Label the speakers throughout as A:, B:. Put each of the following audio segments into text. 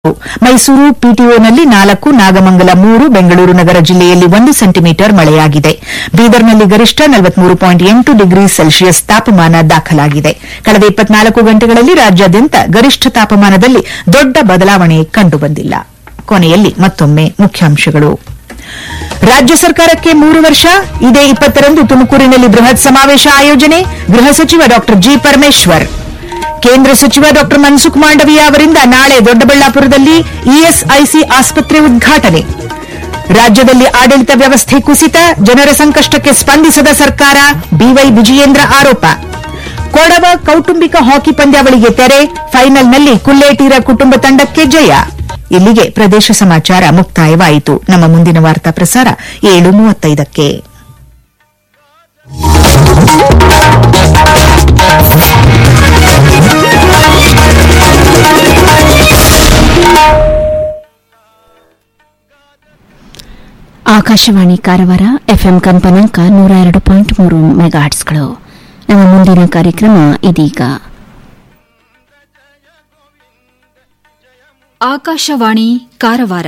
A: ಮೈಸೂರು ಪಿಟಿಒನಲ್ಲಿ ನಾಲ್ಕು ನಾಗಮಂಗಲ ಮೂರು ಬೆಂಗಳೂರು ನಗರ ಜಿಲ್ಲೆಯಲ್ಲಿ ಒಂದು ಸೆಂಟಿಮೀಟರ್ ಮಳೆಯಾಗಿದೆ ಬೀದರ್ನಲ್ಲಿ ಗರಿಷ್ಠ ಎಂಟು ಡಿಗ್ರಿ ಸೆಲ್ಸಿಯಸ್ ತಾಪಮಾನ ದಾಖಲಾಗಿದೆ ಕಳೆದ ಇಪ್ಪತ್ನಾಲ್ಕು ಗಂಟೆಗಳಲ್ಲಿ ರಾಜ್ಯಾದ್ಯಂತ ಗರಿಷ್ಠ ತಾಪಮಾನದಲ್ಲಿ ದೊಡ್ಡ ಬದಲಾವಣೆ ಕಂಡುಬಂದಿಲ್ಲ ಕೊನೆಯಲ್ಲಿ ಮತ್ತೊಮ್ಮೆ ಮುಖ್ಯಾಂಶಗಳು ರಾಜ್ಯ ಸರ್ಕಾರಕ್ಕೆ ಮೂರು ವರ್ಷ ಇದೇ ಇಪ್ಪತ್ತರಂದು ತುಮಕೂರಿನಲ್ಲಿ ಬೃಹತ್ ಸಮಾವೇಶ ಆಯೋಜನೆ ಗೃಹ ಸಚಿವ ಡಾ ಜಿ ಪರಮೇಶ್ವರ್ ಕೇಂದ್ರ ಸಚಿವ ಡಾ ಮನ್ಸುಖ್ ಮಾಂಡವೀಯ ಅವರಿಂದ ನಾಳೆ ದೊಡ್ಡಬಳ್ಳಾಪುರದಲ್ಲಿ ಇಎಸ್ಐಸಿ ಆಸ್ಪತ್ರೆ ಉದ್ಘಾಟನೆ ರಾಜ್ಯದಲ್ಲಿ ಆಡಳಿತ ವ್ಯವಸ್ಥೆ ಕುಸಿತ ಜನರ ಸಂಕಷ್ಟಕ್ಕೆ ಸ್ಪಂದಿಸದ ಸರ್ಕಾರ ಬಿವೈ ವಿಜಯೇಂದ್ರ ಆರೋಪ ಕೊಡವ ಕೌಟುಂಬಿಕ ಹಾಕಿ ಪಂದ್ಯಾವಳಿಗೆ ತೆರೆ ಫೈನಲ್ನಲ್ಲಿ ಕುಲ್ಲೇಟೀರ ಕುಟುಂಬ ತಂಡಕ್ಕೆ ಜಯ ಇಲ್ಲಿಗೆ ಪ್ರದೇಶ ಸಮಾಚಾರ ಮುಕ್ತಾಯವಾಯಿತು ನಮ್ಮ ಮುಂದಿನ ವಾರ್ತಾ ಪ್ರಸಾರ ಏಳು ಮೂವತ್ತೈದಕ್ಕೆ
B: ಆಕಾಶವಾಣಿ ಕಾರವಾರ ಎಫ್ಎಂ ಕಂಪನಾಂಕ ನೂರ ಎರಡು ಪಾಯಿಂಟ್ ಮೂರು ಮೆಗಾಹಟ್ಸ್ಗಳು ನಮ್ಮ ಮುಂದಿನ ಕಾರ್ಯಕ್ರಮ ಇದೀಗ
C: ಆಕಾಶವಾಣಿ ಕಾರವಾರ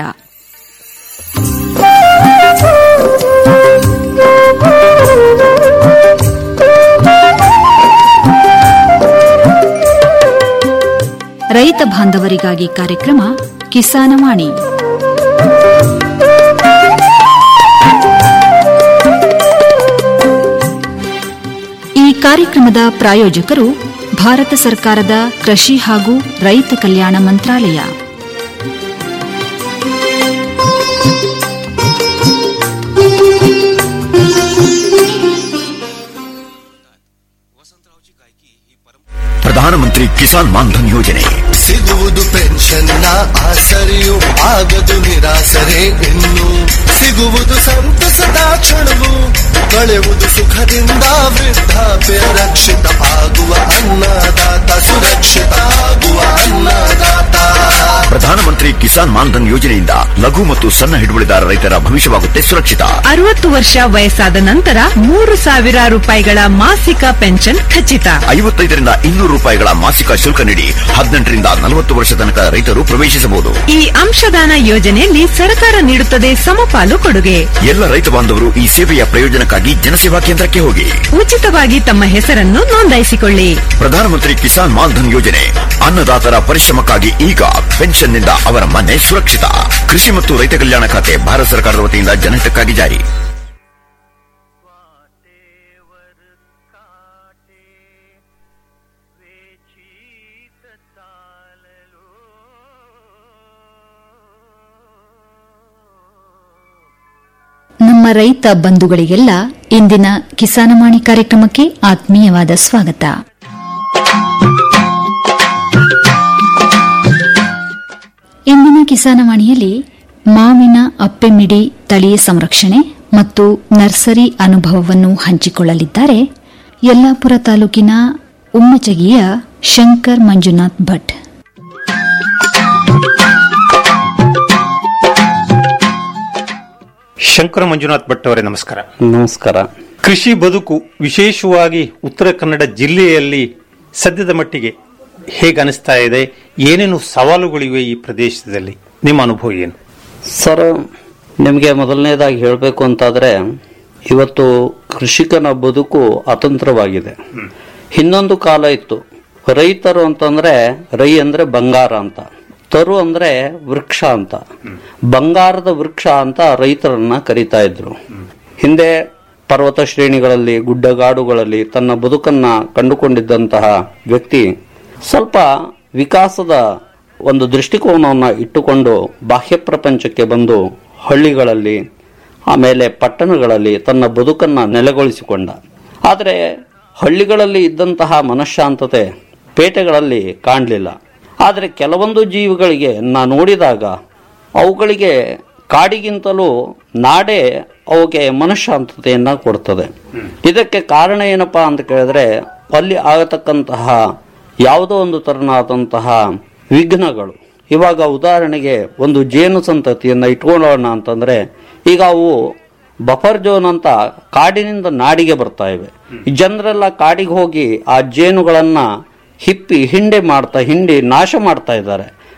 C: ರೈತ ಬಾಂಧವರಿಗಾಗಿ ಕಾರ್ಯಕ್ರಮ ಕಿಸಾನವಾಣಿ ಈ ಕಾರ್ಯಕ್ರಮದ ಪ್ರಾಯೋಜಕರು ಭಾರತ ಸರ್ಕಾರದ ಕೃಷಿ ಹಾಗೂ ರೈತ ಕಲ್ಯಾಣ ಮಂತ್ರಾಲಯ
D: ಪ್ರಧಾನಮಂತ್ರಿ ಕಿಸಾನ್ ಮಾನ್ಧನ್ ಯೋಜನೆ
E: ಸಿಗುವುದು ಪೆನ್ಷನ್ನ ಆಸರೆಯು ಆಗದು ನಿರಾಸರೆ ಇನ್ನು ಸಿಗುವುದು ಸಂತಸದ ಕ್ಷಣವು ಕಳೆಯುವುದು ಸುಖದಿಂದ ವೃದ್ಧಾಪ್ಯ ರಕ್ಷಿತ ಆಗುವ ಅನ್ನದಾತ ಸುರಕ್ಷಿತ ಆಗುವ ಅನ್ನದಾತ
D: ಪ್ರಧಾನಮಂತ್ರಿ ಕಿಸಾನ್ ಮಾನ್ಧನ್ ಯೋಜನೆಯಿಂದ ಲಘು ಮತ್ತು ಸಣ್ಣ ಹಿಡುವಳಿದಾರ ರೈತರ ಭವಿಷ್ಯವಾಗುತ್ತೆ ಸುರಕ್ಷಿತ
F: ಅರವತ್ತು ವರ್ಷ ವಯಸ್ಸಾದ ನಂತರ ಮೂರು ಸಾವಿರ ರೂಪಾಯಿಗಳ ಮಾಸಿಕ ಪೆನ್ಷನ್ ಖಚಿತ
D: ಐವತ್ತೈದರಿಂದ ಇನ್ನೂರು ರೂಪಾಯಿಗಳ ಮಾಸಿಕ ಶುಲ್ಕ ನೀಡಿ ಹದಿನೆಂಟರಿಂದ ನಲವತ್ತು ವರ್ಷ ತನಕ ರೈತರು ಪ್ರವೇಶಿಸಬಹುದು
F: ಈ ಅಂಶದಾನ ಯೋಜನೆಯಲ್ಲಿ ಸರ್ಕಾರ ನೀಡುತ್ತದೆ ಸಮಪಾಲು ಕೊಡುಗೆ
D: ಎಲ್ಲ ರೈತ ಬಾಂಧವರು ಈ ಸೇವೆಯ ಪ್ರಯೋಜನಕ್ಕಾಗಿ ಜನಸೇವಾ ಕೇಂದ್ರಕ್ಕೆ ಹೋಗಿ
F: ಉಚಿತವಾಗಿ ತಮ್ಮ ಹೆಸರನ್ನು ನೋಂದಾಯಿಸಿಕೊಳ್ಳಿ
D: ಪ್ರಧಾನಮಂತ್ರಿ ಕಿಸಾನ್ ಮಾನ್ಧನ್ ಯೋಜನೆ ಅನ್ನದಾತರ ಪರಿಶ್ರಮಕ್ಕಾಗಿ ಈಗ ಪೆನ್ಷನ್ನಿಂದ ಅವರ ಮನೆ ಸುರಕ್ಷಿತ ಕೃಷಿ ಮತ್ತು ರೈತ ಕಲ್ಯಾಣ ಖಾತೆ ಭಾರತ ಸರ್ಕಾರದ ವತಿಯಿಂದ ಜನಹಿತಕ್ಕಾಗಿ ಜಾರಿ
C: ನಮ್ಮ ರೈತ ಬಂಧುಗಳಿಗೆಲ್ಲ ಇಂದಿನ ಕಿಸಾನವಾಣಿ ಕಾರ್ಯಕ್ರಮಕ್ಕೆ ಆತ್ಮೀಯವಾದ ಸ್ವಾಗತ ಇಂದಿನ ಕಿಸಾನವಾಣಿಯಲ್ಲಿ ಮಾವಿನ ಅಪ್ಪೆಮಿಡಿ ತಳಿ ಸಂರಕ್ಷಣೆ ಮತ್ತು ನರ್ಸರಿ ಅನುಭವವನ್ನು ಹಂಚಿಕೊಳ್ಳಲಿದ್ದಾರೆ ಯಲ್ಲಾಪುರ ತಾಲೂಕಿನ ಉಮ್ಮಚಗಿಯ ಶಂಕರ್ ಮಂಜುನಾಥ್ ಭಟ್
G: ಶಂಕರ ಮಂಜುನಾಥ್ ಭಟ್ ಅವರೇ ನಮಸ್ಕಾರ
H: ನಮಸ್ಕಾರ
G: ಕೃಷಿ ಬದುಕು ವಿಶೇಷವಾಗಿ ಉತ್ತರ ಕನ್ನಡ ಜಿಲ್ಲೆಯಲ್ಲಿ ಸದ್ಯದ ಮಟ್ಟಿಗೆ ಹೇಗೆ ಅನಿಸ್ತಾ ಇದೆ ಏನೇನು ಸವಾಲುಗಳಿವೆ ಈ ಪ್ರದೇಶದಲ್ಲಿ ನಿಮ್ಮ ಅನುಭವ ಏನು
H: ಸರ್ ನಿಮಗೆ ಮೊದಲನೇದಾಗಿ ಹೇಳಬೇಕು ಅಂತಾದ್ರೆ ಇವತ್ತು ಕೃಷಿಕನ ಬದುಕು ಅತಂತ್ರವಾಗಿದೆ ಇನ್ನೊಂದು ಕಾಲ ಇತ್ತು ರೈತರು ಅಂತಂದ್ರೆ ರೈ ಅಂದ್ರೆ ಬಂಗಾರ ಅಂತ ತರು ಅಂದ್ರೆ ವೃಕ್ಷ ಅಂತ ಬಂಗಾರದ ವೃಕ್ಷ ಅಂತ ರೈತರನ್ನ ಕರಿತಾ ಇದ್ರು ಹಿಂದೆ ಪರ್ವತ ಶ್ರೇಣಿಗಳಲ್ಲಿ ಗುಡ್ಡಗಾಡುಗಳಲ್ಲಿ ತನ್ನ ಬದುಕನ್ನ ಕಂಡುಕೊಂಡಿದ್ದಂತಹ ವ್ಯಕ್ತಿ ಸ್ವಲ್ಪ ವಿಕಾಸದ ಒಂದು ದೃಷ್ಟಿಕೋನವನ್ನು ಇಟ್ಟುಕೊಂಡು ಬಾಹ್ಯ ಪ್ರಪಂಚಕ್ಕೆ ಬಂದು ಹಳ್ಳಿಗಳಲ್ಲಿ ಆಮೇಲೆ ಪಟ್ಟಣಗಳಲ್ಲಿ ತನ್ನ ಬದುಕನ್ನ ನೆಲೆಗೊಳಿಸಿಕೊಂಡ ಆದರೆ ಹಳ್ಳಿಗಳಲ್ಲಿ ಇದ್ದಂತಹ ಮನಃಶಾಂತತೆ ಪೇಟೆಗಳಲ್ಲಿ ಕಾಣಲಿಲ್ಲ ಆದರೆ ಕೆಲವೊಂದು ಜೀವಿಗಳಿಗೆ ನಾ ನೋಡಿದಾಗ ಅವುಗಳಿಗೆ ಕಾಡಿಗಿಂತಲೂ ನಾಡೇ ಅವಕ್ಕೆ ಮನಃಶಾಂತತೆಯನ್ನ ಕೊಡ್ತದೆ ಇದಕ್ಕೆ ಕಾರಣ ಏನಪ್ಪಾ ಅಂತ ಕೇಳಿದ್ರೆ ಅಲ್ಲಿ ಆಗತಕ್ಕಂತಹ ಯಾವುದೋ ಒಂದು ತರನಾದಂತಹ ವಿಘ್ನಗಳು ಇವಾಗ ಉದಾಹರಣೆಗೆ ಒಂದು ಜೇನು ಸಂತತಿಯನ್ನ ಇಟ್ಕೊಳ್ಳೋಣ ಅಂತಂದ್ರೆ ಈಗ ಅವು ಬಫರ್ ಜೋನ್ ಅಂತ ಕಾಡಿನಿಂದ ನಾಡಿಗೆ ಬರ್ತಾ ಇವೆ ಈ ಜನರೆಲ್ಲ ಕಾಡಿಗೆ ಹೋಗಿ ಆ ಜೇನುಗಳನ್ನ ಹಿಪ್ಪಿ ಹಿಂಡೆ ಮಾಡ್ತಾ ಹಿಂಡಿ ನಾಶ ಮಾಡ್ತಾ ಇದ್ದಾರೆ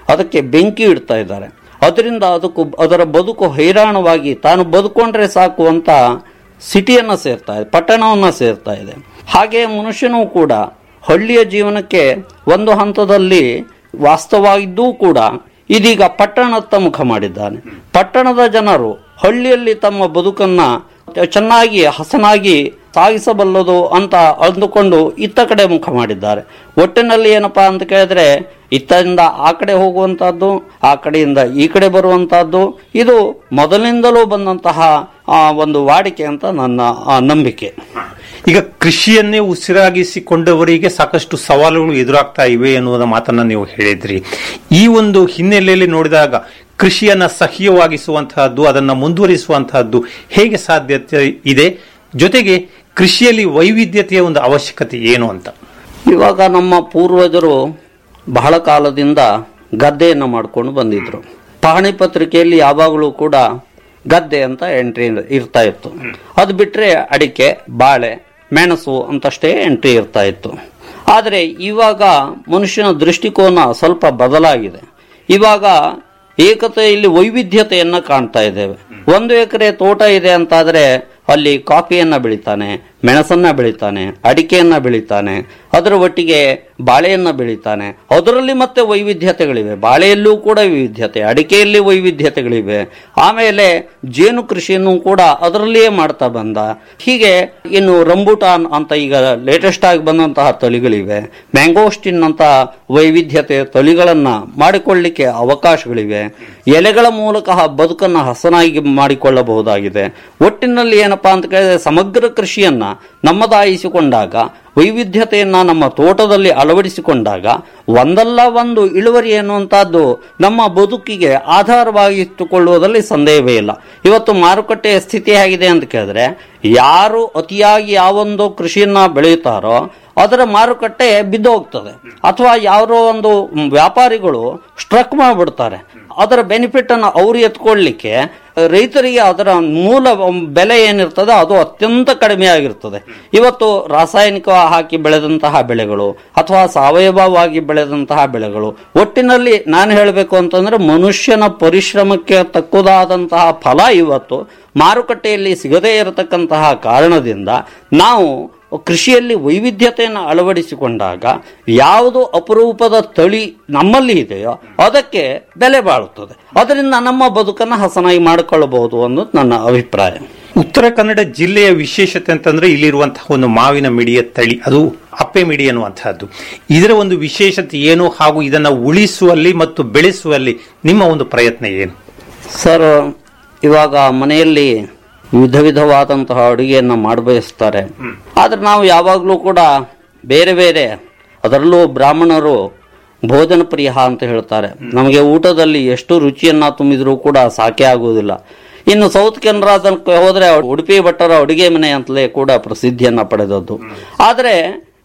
H: ಅದಕ್ಕೆ ಬೆಂಕಿ ಇಡ್ತಾ ಇದ್ದಾರೆ ಅದರಿಂದ ಅದಕ್ಕೂ ಅದರ ಬದುಕು ಹೈರಾಣವಾಗಿ ತಾನು ಬದುಕೊಂಡ್ರೆ ಸಾಕು ಅಂತ ಸಿಟಿಯನ್ನ ಸೇರ್ತಾ ಇದೆ ಪಟ್ಟಣವನ್ನ ಸೇರ್ತಾ ಇದೆ ಹಾಗೆ ಮನುಷ್ಯನೂ ಕೂಡ ಹಳ್ಳಿಯ ಜೀವನಕ್ಕೆ ಒಂದು ಹಂತದಲ್ಲಿ ವಾಸ್ತವಾಗಿದ್ದೂ ಕೂಡ ಇದೀಗ ಪಟ್ಟಣತ್ತ ಮುಖ ಮಾಡಿದ್ದಾನೆ ಪಟ್ಟಣದ ಜನರು ಹಳ್ಳಿಯಲ್ಲಿ ತಮ್ಮ ಬದುಕನ್ನ ಚೆನ್ನಾಗಿ ಹಸನಾಗಿ ಸಾಗಿಸಬಲ್ಲದು ಅಂತ ಅಂದುಕೊಂಡು ಇತ್ತ ಕಡೆ ಮುಖ ಮಾಡಿದ್ದಾರೆ ಒಟ್ಟಿನಲ್ಲಿ ಏನಪ್ಪಾ ಅಂತ ಕೇಳಿದ್ರೆ ಇತ್ತದಿಂದ ಆ ಕಡೆ ಹೋಗುವಂತಹದ್ದು ಆ ಕಡೆಯಿಂದ ಈ ಕಡೆ ಬರುವಂತಹದ್ದು ಇದು ಮೊದಲಿನಿಂದಲೂ ಬಂದಂತಹ ಆ, ಒಂದು ವಾಡಿಕೆ ಅಂತ ನನ್ನ ಆ, ನಂಬಿಕೆ
G: ಈಗ ಕೃಷಿಯನ್ನೇ ಉಸಿರಾಗಿಸಿಕೊಂಡವರಿಗೆ ಸಾಕಷ್ಟು ಸವಾಲುಗಳು ಎದುರಾಗ್ತಾ ಇವೆ ಎನ್ನುವುದ ಮಾತನ್ನ ನೀವು ಹೇಳಿದ್ರಿ ಈ ಒಂದು ಹಿನ್ನೆಲೆಯಲ್ಲಿ ನೋಡಿದಾಗ ಕೃಷಿಯನ್ನ ಸಹ್ಯವಾಗಿಸುವಂತಹದ್ದು ಅದನ್ನ ಮುಂದುವರಿಸುವಂತಹದ್ದು ಹೇಗೆ ಸಾಧ್ಯತೆ ಇದೆ ಜೊತೆಗೆ ಕೃಷಿಯಲ್ಲಿ ವೈವಿಧ್ಯತೆಯ ಒಂದು ಅವಶ್ಯಕತೆ ಏನು ಅಂತ
H: ಇವಾಗ ನಮ್ಮ ಪೂರ್ವಜರು ಬಹಳ ಕಾಲದಿಂದ ಗದ್ದೆಯನ್ನು ಮಾಡ್ಕೊಂಡು ಬಂದಿದ್ರು ಪಹಣಿ ಪತ್ರಿಕೆಯಲ್ಲಿ ಯಾವಾಗಲೂ ಕೂಡ ಗದ್ದೆ ಅಂತ ಎಂಟ್ರಿ ಇರ್ತಾ ಇತ್ತು ಅದು ಬಿಟ್ರೆ ಅಡಿಕೆ ಬಾಳೆ ಮೆಣಸು ಅಂತಷ್ಟೇ ಎಂಟ್ರಿ ಇರ್ತಾ ಇತ್ತು ಆದರೆ ಇವಾಗ ಮನುಷ್ಯನ ದೃಷ್ಟಿಕೋನ ಸ್ವಲ್ಪ ಬದಲಾಗಿದೆ ಇವಾಗ ಏಕತೆಯಲ್ಲಿ ವೈವಿಧ್ಯತೆಯನ್ನ ಕಾಣ್ತಾ ಇದ್ದೇವೆ ಒಂದು ಎಕರೆ ತೋಟ ಇದೆ ಅಂತಾದ್ರೆ ಅಲ್ಲಿ ಕಾಫಿಯನ್ನ ಬೆಳಿತಾನೆ ಮೆಣಸನ್ನ ಬೆಳಿತಾನೆ ಅಡಿಕೆಯನ್ನ ಬೆಳಿತಾನೆ ಅದರ ಒಟ್ಟಿಗೆ ಬಾಳೆಯನ್ನ ಬೆಳಿತಾನೆ ಅದರಲ್ಲಿ ಮತ್ತೆ ವೈವಿಧ್ಯತೆಗಳಿವೆ ಬಾಳೆಯಲ್ಲೂ ಕೂಡ ವೈವಿಧ್ಯತೆ ಅಡಿಕೆಯಲ್ಲಿ ವೈವಿಧ್ಯತೆಗಳಿವೆ ಆಮೇಲೆ ಜೇನು ಕೃಷಿಯನ್ನು ಕೂಡ ಅದರಲ್ಲಿಯೇ ಮಾಡ್ತಾ ಬಂದ ಹೀಗೆ ಇನ್ನು ರಂಬುಟಾನ್ ಅಂತ ಈಗ ಲೇಟೆಸ್ಟ್ ಆಗಿ ಬಂದಂತಹ ತಳಿಗಳಿವೆ ಮ್ಯಾಂಗೋಸ್ಟಿನ್ ಅಂತ ವೈವಿಧ್ಯತೆ ತಳಿಗಳನ್ನ ಮಾಡಿಕೊಳ್ಳಿಕ್ಕೆ ಅವಕಾಶಗಳಿವೆ ಎಲೆಗಳ ಮೂಲಕ ಬದುಕನ್ನ ಹಸನಾಗಿ ಮಾಡಿಕೊಳ್ಳಬಹುದಾಗಿದೆ ಒಟ್ಟಿನಲ್ಲಿ ಏನಪ್ಪಾ ಅಂತ ಕೇಳಿದ್ರೆ ಸಮಗ್ರ ಕೃಷಿಯನ್ನ ನಮ್ಮದಾಯಿಸಿಕೊಂಡಾಗ ವೈವಿಧ್ಯತೆಯನ್ನ ನಮ್ಮ ತೋಟದಲ್ಲಿ ಅಳವಡಿಸಿಕೊಂಡಾಗ ಒಂದಲ್ಲ ಒಂದು ಇಳುವರಿ ಎನ್ನುವಂತಹದ್ದು ನಮ್ಮ ಬದುಕಿಗೆ ಆಧಾರವಾಗಿಟ್ಟುಕೊಳ್ಳುವುದರಲ್ಲಿ ಸಂದೇಹವೇ ಇಲ್ಲ ಇವತ್ತು ಮಾರುಕಟ್ಟೆಯ ಸ್ಥಿತಿ ಹೇಗಿದೆ ಅಂತ ಕೇಳಿದ್ರೆ ಯಾರು ಅತಿಯಾಗಿ ಯಾವೊಂದು ಕೃಷಿಯನ್ನ ಬೆಳೆಯುತ್ತಾರೋ ಅದರ ಮಾರುಕಟ್ಟೆ ಬಿದ್ದು ಹೋಗ್ತದೆ ಅಥವಾ ಯಾರೋ ಒಂದು ವ್ಯಾಪಾರಿಗಳು ಸ್ಟ್ರಕ್ ಮಾಡಿಬಿಡ್ತಾರೆ ಅದರ ಬೆನಿಫಿಟ್ ಅನ್ನು ಅವರು ಎತ್ಕೊಳ್ಳಿಕ್ಕೆ ರೈತರಿಗೆ ಅದರ ಮೂಲ ಬೆಲೆ ಏನಿರ್ತದೆ ಅದು ಅತ್ಯಂತ ಕಡಿಮೆ ಆಗಿರ್ತದೆ ಇವತ್ತು ರಾಸಾಯನಿಕ ಹಾಕಿ ಬೆಳೆದಂತಹ ಬೆಳೆಗಳು ಅಥವಾ ಸಾವಯವವಾಗಿ ಬೆಳೆದಂತಹ ಬೆಳೆಗಳು ಒಟ್ಟಿನಲ್ಲಿ ನಾನು ಹೇಳಬೇಕು ಅಂತಂದ್ರೆ ಮನುಷ್ಯನ ಪರಿಶ್ರಮಕ್ಕೆ ತಕ್ಕುದಾದಂತಹ ಫಲ ಇವತ್ತು ಮಾರುಕಟ್ಟೆಯಲ್ಲಿ ಸಿಗದೇ ಇರತಕ್ಕಂತಹ ಕಾರಣದಿಂದ ನಾವು ಕೃಷಿಯಲ್ಲಿ ವೈವಿಧ್ಯತೆಯನ್ನು ಅಳವಡಿಸಿಕೊಂಡಾಗ ಯಾವುದು ಅಪರೂಪದ ತಳಿ ನಮ್ಮಲ್ಲಿ ಇದೆಯೋ ಅದಕ್ಕೆ ಬೆಲೆ ಬಾಳುತ್ತದೆ ಅದರಿಂದ ನಮ್ಮ ಬದುಕನ್ನು ಹಸನಾಗಿ ಮಾಡಿಕೊಳ್ಳಬಹುದು ಅನ್ನೋದು ನನ್ನ ಅಭಿಪ್ರಾಯ
G: ಉತ್ತರ ಕನ್ನಡ ಜಿಲ್ಲೆಯ ವಿಶೇಷತೆ ಅಂತಂದ್ರೆ ಇಲ್ಲಿರುವಂತಹ ಒಂದು ಮಾವಿನ ಮಿಡಿಯ ತಳಿ ಅದು ಅಪ್ಪೆ ಮಿಡಿ ಅನ್ನುವಂತಹದ್ದು ಇದರ ಒಂದು ವಿಶೇಷತೆ ಏನು ಹಾಗೂ ಇದನ್ನ ಉಳಿಸುವಲ್ಲಿ ಮತ್ತು ಬೆಳೆಸುವಲ್ಲಿ ನಿಮ್ಮ ಒಂದು ಪ್ರಯತ್ನ ಏನು
H: ಸರ್ ಇವಾಗ ಮನೆಯಲ್ಲಿ ವಿಧ ವಿಧವಾದಂತಹ ಅಡುಗೆಯನ್ನ ಮಾಡಬಯಸ್ತಾರೆ ಆದ್ರೆ ನಾವು ಯಾವಾಗಲೂ ಕೂಡ ಬೇರೆ ಬೇರೆ ಅದರಲ್ಲೂ ಬ್ರಾಹ್ಮಣರು ಭೋಜನ ಪ್ರಿಯ ಅಂತ ಹೇಳ್ತಾರೆ ನಮಗೆ ಊಟದಲ್ಲಿ ಎಷ್ಟು ರುಚಿಯನ್ನ ತುಂಬಿದ್ರೂ ಕೂಡ ಸಾಕೆ ಆಗುವುದಿಲ್ಲ ಇನ್ನು ಸೌತ್ ಕೆನರಾದಕ್ಕೆ ಹೋದ್ರೆ ಉಡುಪಿ ಭಟ್ಟರ ಅಡುಗೆ ಮನೆ ಅಂತಲೇ ಕೂಡ ಪ್ರಸಿದ್ಧಿಯನ್ನ ಪಡೆದದ್ದು ಆದರೆ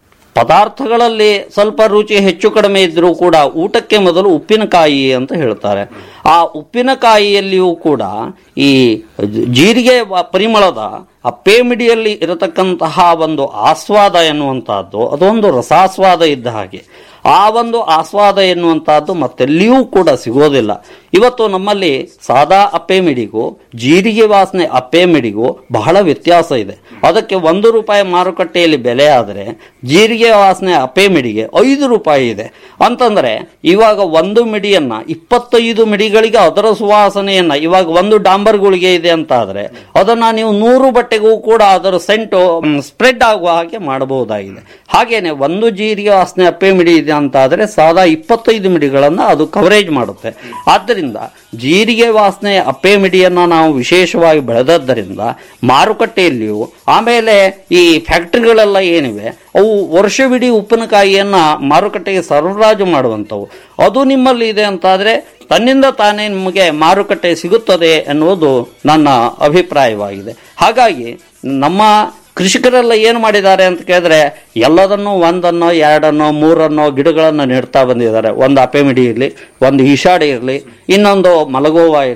H: ಪದಾರ್ಥಗಳಲ್ಲಿ ಸ್ವಲ್ಪ ರುಚಿ ಹೆಚ್ಚು ಕಡಿಮೆ ಇದ್ರೂ ಕೂಡ ಊಟಕ್ಕೆ ಮೊದಲು ಉಪ್ಪಿನಕಾಯಿ ಅಂತ ಹೇಳ್ತಾರೆ ಆ ಉಪ್ಪಿನಕಾಯಿಯಲ್ಲಿಯೂ ಕೂಡ ಈ ಜ- ಜೀರಿಗೆ ವ- ಪರಿಮಳದ ಆ ಪೇಮಿಡಿಯಲ್ಲಿ ಇರತಕ್ಕಂತಹ ಒಂದು ಆಸ್ವಾದ ಎನ್ನುವಂತಹದ್ದು ಅದೊಂದು ರಸಾಸ್ವಾದ ಇದ್ದ ಹಾಗೆ ಆ ಒಂದು ಆಸ್ವಾದ ಎನ್ನುವಂತಹದ್ದು ಮತ್ತೆಲ್ಲಿಯೂ ಕೂಡ ಸಿಗೋದಿಲ್ಲ ಇವತ್ತು ನಮ್ಮಲ್ಲಿ ಸಾದಾ ಅಪ್ಪೆ ಮಿಡಿಗೂ ಜೀರಿಗೆ ವಾಸನೆ ಅಪ್ಪೆ ಮಿಡಿಗೂ ಬಹಳ ವ್ಯತ್ಯಾಸ ಇದೆ ಅದಕ್ಕೆ ಒಂದು ರೂಪಾಯಿ ಮಾರುಕಟ್ಟೆಯಲ್ಲಿ ಬೆಲೆ ಆದರೆ ಜೀರಿಗೆ ವಾಸನೆ ಅಪ್ಪೆ ಮಿಡಿಗೆ ಐದು ರೂಪಾಯಿ ಇದೆ ಅಂತಂದ್ರೆ ಇವಾಗ ಒಂದು ಮಿಡಿಯನ್ನ ಇಪ್ಪತ್ತೈದು ಮಿಡಿಗಳಿಗೆ ಅದರ ಸುವಾಸನೆಯನ್ನ ಇವಾಗ ಒಂದು ಡಾಂಬರ್ ಗುಳಿಗೆ ಇದೆ ಅಂತ ಆದ್ರೆ ಅದನ್ನ ನೀವು ನೂರು ಬಟ್ಟೆಗೂ ಕೂಡ ಅದರ ಸೆಂಟು ಸ್ಪ್ರೆಡ್ ಆಗುವ ಹಾಗೆ ಮಾಡಬಹುದಾಗಿದೆ ಹಾಗೇನೆ ಒಂದು ಜೀರಿಗೆ ವಾಸನೆ ಅಪ್ಪೆ ಮಿಡಿ ಇದೆ ಅಂತ ಆದ್ರೆ ಸಾದಾ ಇಪ್ಪತ್ತೈದು ಮಿಡಿಗಳನ್ನ ಅದು ಕವರೇಜ್ ಮಾಡುತ್ತೆ ಆದ್ದರಿಂದ ಜೀರಿಗೆ ವಾಸನೆ ಅಪ್ಪೆ ಮಿಡಿಯನ್ನ ನಾವು ವಿಶೇಷವಾಗಿ ಬೆಳೆದದ್ದರಿಂದ ಮಾರುಕಟ್ಟೆಯಲ್ಲಿಯೂ ಆಮೇಲೆ ಈ ಫ್ಯಾಕ್ಟರಿಗಳೆಲ್ಲ ಏನಿವೆ ಅವು ವರ್ಷವಿಡೀ ಉಪ್ಪಿನಕಾಯಿಯನ್ನ ಮಾರುಕಟ್ಟೆಗೆ ಸರಬರಾಜು ಮಾಡುವಂಥವು ಅದು ನಿಮ್ಮಲ್ಲಿ ಇದೆ ಅಂತಾದ್ರೆ ತನ್ನಿಂದ ತಾನೇ ನಿಮಗೆ ಮಾರುಕಟ್ಟೆ ಸಿಗುತ್ತದೆ ಎನ್ನುವುದು ನನ್ನ ಅಭಿಪ್ರಾಯವಾಗಿದೆ ಹಾಗಾಗಿ ನಮ್ಮ ಕೃಷಿಕರೆಲ್ಲ ಏನು ಮಾಡಿದ್ದಾರೆ ಅಂತ ಕೇಳಿದ್ರೆ ಎಲ್ಲದನ್ನು ಒಂದನ್ನೋ ಎರಡನ್ನೋ ಮೂರನ್ನೋ ಗಿಡಗಳನ್ನು ನೆಡ್ತಾ ಬಂದಿದ್ದಾರೆ ಒಂದು ಅಪೆಮಿಡಿ ಇರಲಿ ಒಂದು ಈಶಾಡಿ ಇರಲಿ ಇನ್ನೊಂದು ಮಲಗೋವ ಇರಲಿ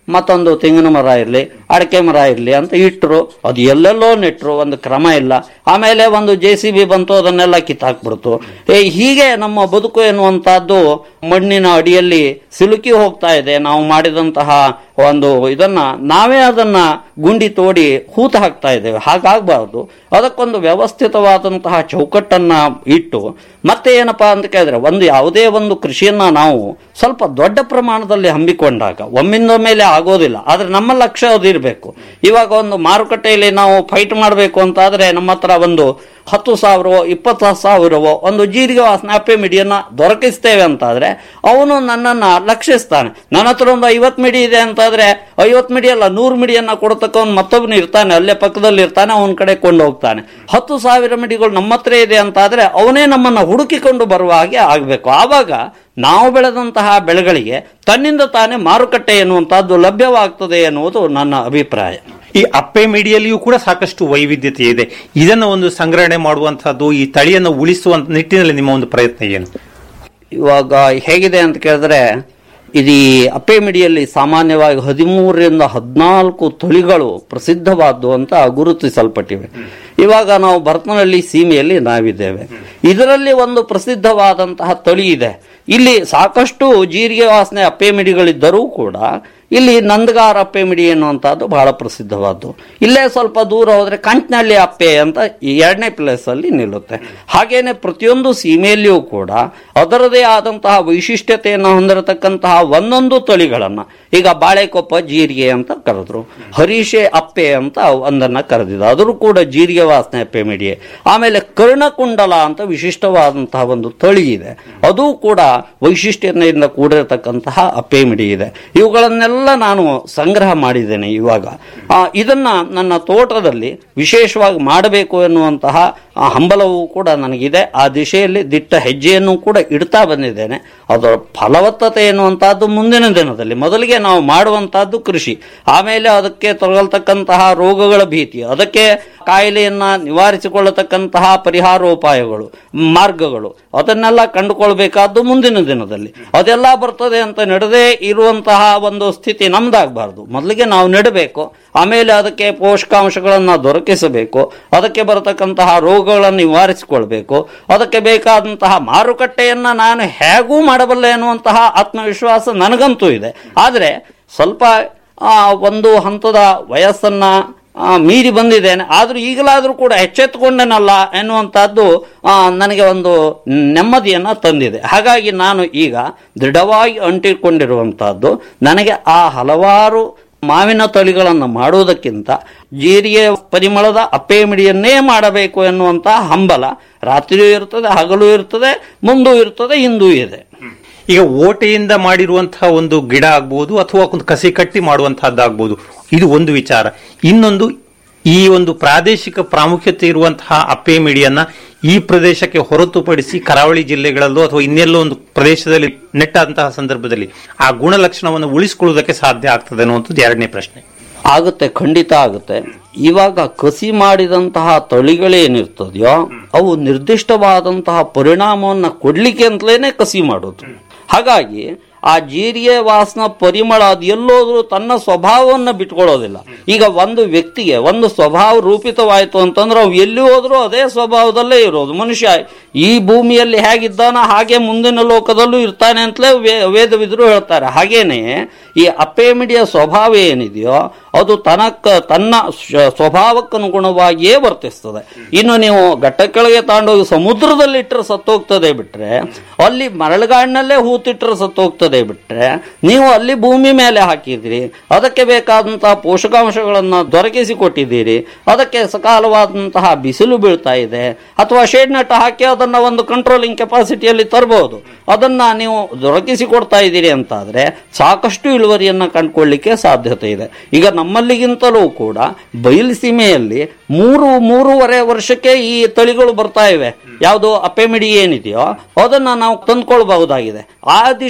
H: ಮತ್ತೊಂದು ತೆಂಗಿನ ಮರ ಇರಲಿ ಅಡಕೆ ಮರ ಇರಲಿ ಅಂತ ಇಟ್ಟರು ಅದು ಎಲ್ಲೆಲ್ಲೋ ನೆಟ್ಟರು ಒಂದು ಕ್ರಮ ಇಲ್ಲ ಆಮೇಲೆ ಒಂದು ಜೆ ಸಿ ಬಿ ಬಂತು ಅದನ್ನೆಲ್ಲ ಕಿತ್ತಾಕ್ಬಿಡ್ತು ಏ ಹೀಗೆ ನಮ್ಮ ಬದುಕು ಎನ್ನುವಂತಹದ್ದು ಮಣ್ಣಿನ ಅಡಿಯಲ್ಲಿ ಸಿಲುಕಿ ಹೋಗ್ತಾ ಇದೆ ನಾವು ಮಾಡಿದಂತಹ ಒಂದು ಇದನ್ನ ನಾವೇ ಅದನ್ನ ಗುಂಡಿ ತೋಡಿ ಹೂತ ಹಾಕ್ತಾ ಇದ್ದೇವೆ ಹಾಗಾಗಬಾರ್ದು ಅದಕ್ಕೊಂದು ವ್ಯವಸ್ಥಿತವಾದಂತಹ ಚೌಕಟ್ಟನ್ನ ಇಟ್ಟು ಮತ್ತೆ ಏನಪ್ಪಾ ಅಂತ ಕೇಳಿದ್ರೆ ಒಂದು ಯಾವುದೇ ಒಂದು ಕೃಷಿಯನ್ನ ನಾವು ಸ್ವಲ್ಪ ದೊಡ್ಡ ಪ್ರಮಾಣದಲ್ಲಿ ಹಮ್ಮಿಕೊಂಡಾಗ ಒಮ್ಮಿಂದ ಮೇಲೆ ಆಗೋದಿಲ್ಲ ಆದ್ರೆ ನಮ್ಮ ಲಕ್ಷ್ಯ ಅದಿರಬೇಕು ಇವಾಗ ಒಂದು ಮಾರುಕಟ್ಟೆಯಲ್ಲಿ ನಾವು ಫೈಟ್ ಮಾಡಬೇಕು ಅಂತಾದ್ರೆ ನಮ್ಮ ಹತ್ರ ಒಂದು ಹತ್ತು ಸಾವಿರವೋ ಇಪ್ಪತ್ತು ಸಾವಿರವೋ ಒಂದು ಜೀರಿಗೆ ವಾಸನೆ ಅಪ್ಪೆ ಮಿಡಿಯನ್ನ ದೊರಕಿಸ್ತೇವೆ ಅಂತಾದ್ರೆ ಅವನು ನನ್ನನ್ನ ಲಕ್ಷಿಸ್ತಾನೆ ನನ್ನ ಹತ್ರ ಒಂದು ಐವತ್ತು ಮಿಡಿ ಇದೆ ಅಂತಾದ್ರೆ ಐವತ್ತು ಮಿಡಿ ಅಲ್ಲ ನೂರು ಮಿಡಿಯನ್ನ ಕೊಡ್ತಕ್ಕವನು ಮತ್ತೊಬ್ಬನು ಇರ್ತಾನೆ ಅಲ್ಲೇ ಪಕ್ಕದಲ್ಲಿ ಇರ್ತಾನೆ ಅವನ ಕಡೆ ಕೊಂಡು ಹೋಗ್ತಾನೆ ಹತ್ತು ಸಾವಿರ ಮಿಡಿಗಳು ನಮ್ಮ ಹತ್ರ ಇದೆ ಅಂತಾದ್ರೆ ಅವನೇ ನಮ್ಮನ್ನ ಹುಡುಕಿಕೊಂಡು ಬರುವ ಹಾಗೆ ಆಗಬೇಕು ಆವಾಗ ನಾವು ಬೆಳೆದಂತಹ ಬೆಳೆಗಳಿಗೆ ತನ್ನಿಂದ ತಾನೇ ಮಾರುಕಟ್ಟೆ ಎನ್ನುವಂತಹದ್ದು ಲಭ್ಯವಾಗ್ತದೆ ಎನ್ನುವುದು ನನ್ನ ಅಭಿಪ್ರಾಯ
G: ಈ ಅಪ್ಪೆ ಮಿಡಿಯಲ್ಲಿಯೂ ಕೂಡ ಸಾಕಷ್ಟು ವೈವಿಧ್ಯತೆ ಇದೆ ಇದನ್ನು ಒಂದು ಸಂಗ್ರಹಣೆ ಮಾಡುವಂತಹದ್ದು ಈ ತಳಿಯನ್ನು ಉಳಿಸುವ ನಿಟ್ಟಿನಲ್ಲಿ ನಿಮ್ಮ ಒಂದು ಪ್ರಯತ್ನ ಏನು
H: ಇವಾಗ ಹೇಗಿದೆ ಅಂತ ಕೇಳಿದ್ರೆ ಇದು ಈ ಅಪ್ಪೆ ಮಿಡಿಯಲ್ಲಿ ಸಾಮಾನ್ಯವಾಗಿ ಹದಿಮೂರರಿಂದ ಹದಿನಾಲ್ಕು ತಳಿಗಳು ಪ್ರಸಿದ್ಧವಾದ್ದು ಅಂತ ಗುರುತಿಸಲ್ಪಟ್ಟಿವೆ ಇವಾಗ ನಾವು ಭರತನಹಳ್ಳಿ ಸೀಮೆಯಲ್ಲಿ ನಾವಿದ್ದೇವೆ ಇದರಲ್ಲಿ ಒಂದು ಪ್ರಸಿದ್ಧವಾದಂತಹ ತಳಿ ಇದೆ ಇಲ್ಲಿ ಸಾಕಷ್ಟು ಜೀರಿಗೆ ವಾಸನೆ ಅಪ್ಪೆ ಮಿಡಿಗಳಿದ್ದರೂ ಕೂಡ ಇಲ್ಲಿ ನಂದಗಾರ ಅಪ್ಪೆ ಮಿಡಿ ಎನ್ನುವಂತಹದ್ದು ಬಹಳ ಪ್ರಸಿದ್ಧವಾದ್ದು ಇಲ್ಲೇ ಸ್ವಲ್ಪ ದೂರ ಹೋದ್ರೆ ಕಂಚನಹಳ್ಳಿ ಅಪ್ಪೆ ಅಂತ ಈ ಎರಡನೇ ಪ್ಲೇಸ್ ಅಲ್ಲಿ ನಿಲ್ಲುತ್ತೆ ಹಾಗೇನೆ ಪ್ರತಿಯೊಂದು ಸೀಮೆಯಲ್ಲಿಯೂ ಕೂಡ ಅದರದೇ ಆದಂತಹ ವೈಶಿಷ್ಟ್ಯತೆಯನ್ನು ಹೊಂದಿರತಕ್ಕಂತಹ ಒಂದೊಂದು ತಳಿಗಳನ್ನ ಈಗ ಬಾಳೆಕೊಪ್ಪ ಜೀರಿಗೆ ಅಂತ ಕರೆದ್ರು ಹರೀಶೆ ಅಪ್ಪೆ ಅಂತ ಒಂದನ್ನ ಕರೆದಿದ್ದು ಅದರೂ ಕೂಡ ಜೀರಿಗೆ ವಾಸನೆ ಅಪ್ಪೆ ಮಿಡಿಯೇ ಆಮೇಲೆ ಕರ್ಣಕುಂಡಲ ಅಂತ ವಿಶಿಷ್ಟವಾದಂತಹ ಒಂದು ತಳಿ ಇದೆ ಅದು ಕೂಡ ವೈಶಿಷ್ಟ್ಯತೆಯಿಂದ ಕೂಡಿರತಕ್ಕಂತಹ ಅಪ್ಪೆ ಮಿಡಿ ಇದೆ ಇವುಗಳನ್ನೆಲ್ಲ ನಾನು ಸಂಗ್ರಹ ಮಾಡಿದ್ದೇನೆ ಇವಾಗ ಆ, ಇದನ್ನ ನನ್ನ ತೋಟದಲ್ಲಿ ವಿಶೇಷವಾಗಿ ಮಾಡಬೇಕು ಎನ್ನುವಂತಹ ಆ ಹಂಬಲವೂ ಕೂಡ ನನಗಿದೆ ಆ ದಿಶೆಯಲ್ಲಿ ದಿಟ್ಟ ಹೆಜ್ಜೆಯನ್ನು ಕೂಡ ಇಡ್ತಾ ಬಂದಿದ್ದೇನೆ ಅದರ ಫಲವತ್ತತೆ ಎನ್ನುವಂತಹದ್ದು ಮುಂದಿನ ದಿನದಲ್ಲಿ ಮೊದಲಿಗೆ ನಾವು ಮಾಡುವಂತಹದ್ದು ಕೃಷಿ ಆಮೇಲೆ ಅದಕ್ಕೆ ತೊಡಗಲ್ತಕ್ಕಂತಹ ರೋಗಗಳ ಭೀತಿ ಅದಕ್ಕೆ ಕಾಯಿಲೆಯನ್ನ ನಿವಾರಿಸಿಕೊಳ್ಳತಕ್ಕಂತಹ ಪರಿಹಾರೋಪಾಯಗಳು ಮಾರ್ಗಗಳು ಅದನ್ನೆಲ್ಲ ಕಂಡುಕೊಳ್ಬೇಕಾದ್ದು ಮುಂದಿನ ದಿನದಲ್ಲಿ ಅದೆಲ್ಲ ಬರ್ತದೆ ಅಂತ ನಡೆದೇ ಇರುವಂತಹ ಒಂದು ಸ್ಥಿತಿ ನಮ್ದಾಗಬಾರ್ದು ಮೊದಲಿಗೆ ನಾವು ನೆಡಬೇಕು ಆಮೇಲೆ ಅದಕ್ಕೆ ಪೋಷಕಾಂಶಗಳನ್ನ ದೊರಕಿಸಬೇಕು ಅದಕ್ಕೆ ಬರತಕ್ಕಂತಹ ರೋಗಗಳನ್ನು ನಿವಾರಿಸಿಕೊಳ್ಬೇಕು ಅದಕ್ಕೆ ಬೇಕಾದಂತಹ ಮಾರುಕಟ್ಟೆಯನ್ನ ನಾನು ಹೇಗೂ ಮಾಡಬಲ್ಲೆ ಅನ್ನುವಂತಹ ಆತ್ಮವಿಶ್ವಾಸ ನನಗಂತೂ ಇದೆ ಆದರೆ ಸ್ವಲ್ಪ ಆ, ಒಂದು ಹಂತದ ವಯಸ್ಸನ್ನ ಆ, ಮೀರಿ ಬಂದಿದ್ದೇನೆ ಆದ್ರೂ ಈಗಲಾದ್ರೂ ಕೂಡ ಎಚ್ಚೆತ್ತುಕೊಂಡನಲ್ಲ ಎನ್ನುವಂತಹದ್ದು ಆ, ನನಗೆ ಒಂದು ನೆಮ್ಮದಿಯನ್ನ ತಂದಿದೆ ಹಾಗಾಗಿ ನಾನು ಈಗ ದೃಢವಾಗಿ ಅಂಟಿಕೊಂಡಿರುವಂತಹದ್ದು ನನಗೆ ಆ ಹಲವಾರು ಮಾವಿನ ತಳಿಗಳನ್ನು ಮಾಡುವುದಕ್ಕಿಂತ ಜೀರಿಗೆ ಪರಿಮಳದ ಅಪ್ಪೆ ಮಿಡಿಯನ್ನೇ ಮಾಡಬೇಕು ಎನ್ನುವಂತಹ ಹಂಬಲ ರಾತ್ರಿಯೂ ಇರ್ತದೆ ಹಗಲು ಇರ್ತದೆ ಮುಂದೂ ಇರ್ತದೆ ಇಂದೂ ಇದೆ
G: ಈಗ ಓಟೆಯಿಂದ ಮಾಡಿರುವಂತಹ ಒಂದು ಗಿಡ ಆಗ್ಬಹುದು ಅಥವಾ ಒಂದು ಕಸಿ ಕಟ್ಟಿ ಮಾಡುವಂತಹದ್ದಾಗ್ಬೋದು ಇದು ಒಂದು ವಿಚಾರ ಇನ್ನೊಂದು ಈ ಒಂದು ಪ್ರಾದೇಶಿಕ ಪ್ರಾಮುಖ್ಯತೆ ಇರುವಂತಹ ಅಪ್ಪೆ ಮಿಡಿಯನ್ನ ಈ ಪ್ರದೇಶಕ್ಕೆ ಹೊರತುಪಡಿಸಿ ಕರಾವಳಿ ಜಿಲ್ಲೆಗಳಲ್ಲೋ ಅಥವಾ ಇನ್ನೆಲ್ಲೋ ಒಂದು ಪ್ರದೇಶದಲ್ಲಿ ನೆಟ್ಟಂತಹ ಸಂದರ್ಭದಲ್ಲಿ ಆ ಗುಣಲಕ್ಷಣವನ್ನು ಉಳಿಸಿಕೊಳ್ಳುವುದಕ್ಕೆ ಸಾಧ್ಯ ಆಗ್ತದೆ ಅನ್ನುವಂಥದ್ದು ಎರಡನೇ ಪ್ರಶ್ನೆ
H: ಆಗುತ್ತೆ ಖಂಡಿತ ಆಗುತ್ತೆ ಇವಾಗ ಕಸಿ ಮಾಡಿದಂತಹ ತಳಿಗಳೇನಿರ್ತದೆಯೋ ಅವು ನಿರ್ದಿಷ್ಟವಾದಂತಹ ಪರಿಣಾಮವನ್ನ ಕೊಡ್ಲಿಕ್ಕೆ ಅಂತಲೇನೆ ಕಸಿ ಮಾಡೋದು ಹಾಗಾಗಿ ಆ ಜೀರಿಗೆ ವಾಸನ ಪರಿಮಳ ಅದು ಎಲ್ಲೋದ್ರೂ ತನ್ನ ಸ್ವಭಾವವನ್ನು ಬಿಟ್ಕೊಳ್ಳೋದಿಲ್ಲ ಈಗ ಒಂದು ವ್ಯಕ್ತಿಗೆ ಒಂದು ಸ್ವಭಾವ ರೂಪಿತವಾಯಿತು ಅಂತಂದ್ರೆ ಅವು ಎಲ್ಲಿ ಹೋದ್ರೂ ಅದೇ ಸ್ವಭಾವದಲ್ಲೇ ಇರೋದು ಮನುಷ್ಯ ಈ ಭೂಮಿಯಲ್ಲಿ ಹೇಗಿದ್ದಾನ ಹಾಗೆ ಮುಂದಿನ ಲೋಕದಲ್ಲೂ ಇರ್ತಾನೆ ಅಂತಲೇ ವೇ- ವೇದವಿದ್ರು ಹೇಳ್ತಾರೆ ಹಾಗೇನೆ ಈ ಅಪ್ಪೇಮಿಡಿಯ ಸ್ವಭಾವ ಏನಿದೆಯೋ ಅದು ತನಕ ತನ್ನ ಶ- ಸ್ವಭಾವಕ್ಕನುಗುಣವಾಗಿಯೇ ವರ್ತಿಸ್ತದೆ ಇನ್ನು ನೀವು ಘಟ್ಟ ಕೆಳಗೆ ತಗೊಂಡೋಗಿ ಸಮುದ್ರದಲ್ಲಿ ಇಟ್ಟರೆ ಸತ್ತೋಗ್ತದೆ ಬಿಟ್ರೆ ಅಲ್ಲಿ ಮರಳುಗಾಡಿನಲ್ಲೇ ಹೂತಿಟ್ಟರೆ ಸತ್ತೋಗ್ತದೆ ಬಿಟ್ರೆ ನೀವು ಅಲ್ಲಿ ಭೂಮಿ ಮೇಲೆ ಹಾಕಿದ್ರಿ ಅದಕ್ಕೆ ಬೇಕಾದಂತಹ ಪೋಷಕಾಂಶಗಳನ್ನ ದೊರಕಿಸಿ ಕೊಟ್ಟಿದ್ದೀರಿ ಅದಕ್ಕೆ ಸಕಾಲವಾದಂತಹ ಬಿಸಿಲು ಬೀಳ್ತಾ ಇದೆ ಅಥವಾ ಶೇಡ್ ನೆಟ್ ಹಾಕಿ ಅದನ್ನ ಒಂದು ಕಂಟ್ರೋಲಿಂಗ್ ಕೆಪಾಸಿಟಿಯಲ್ಲಿ ತರಬಹುದು ಅದನ್ನ ನೀವು ದೊರಕಿಸಿ ಕೊಡ್ತಾ ಇದ್ದೀರಿ ಅಂತಾದ್ರೆ ಸಾಕಷ್ಟು ಇಳುವರಿಯನ್ನ ಕಂಡುಕೊಳ್ಳಿಕ್ಕೆ ಸಾಧ್ಯತೆ ಇದೆ ಈಗ ನಮ್ಮಲ್ಲಿಗಿಂತಲೂ ಕೂಡ ಬಯಲು ಸೀಮೆಯಲ್ಲಿ ಮೂರು ಮೂರುವರೆ ವರ್ಷಕ್ಕೆ ಈ ತಳಿಗಳು ಬರ್ತಾ ಇವೆ ಯಾವುದು ಅಪ್ಪೆಮಿಡಿ ಏನಿದೆಯೋ ಅದನ್ನ ನಾವು ತಂದ್ಕೊಳ್ಬಹುದಾಗಿದೆ ಆ ದಿಶೆಯಲ್ಲಿ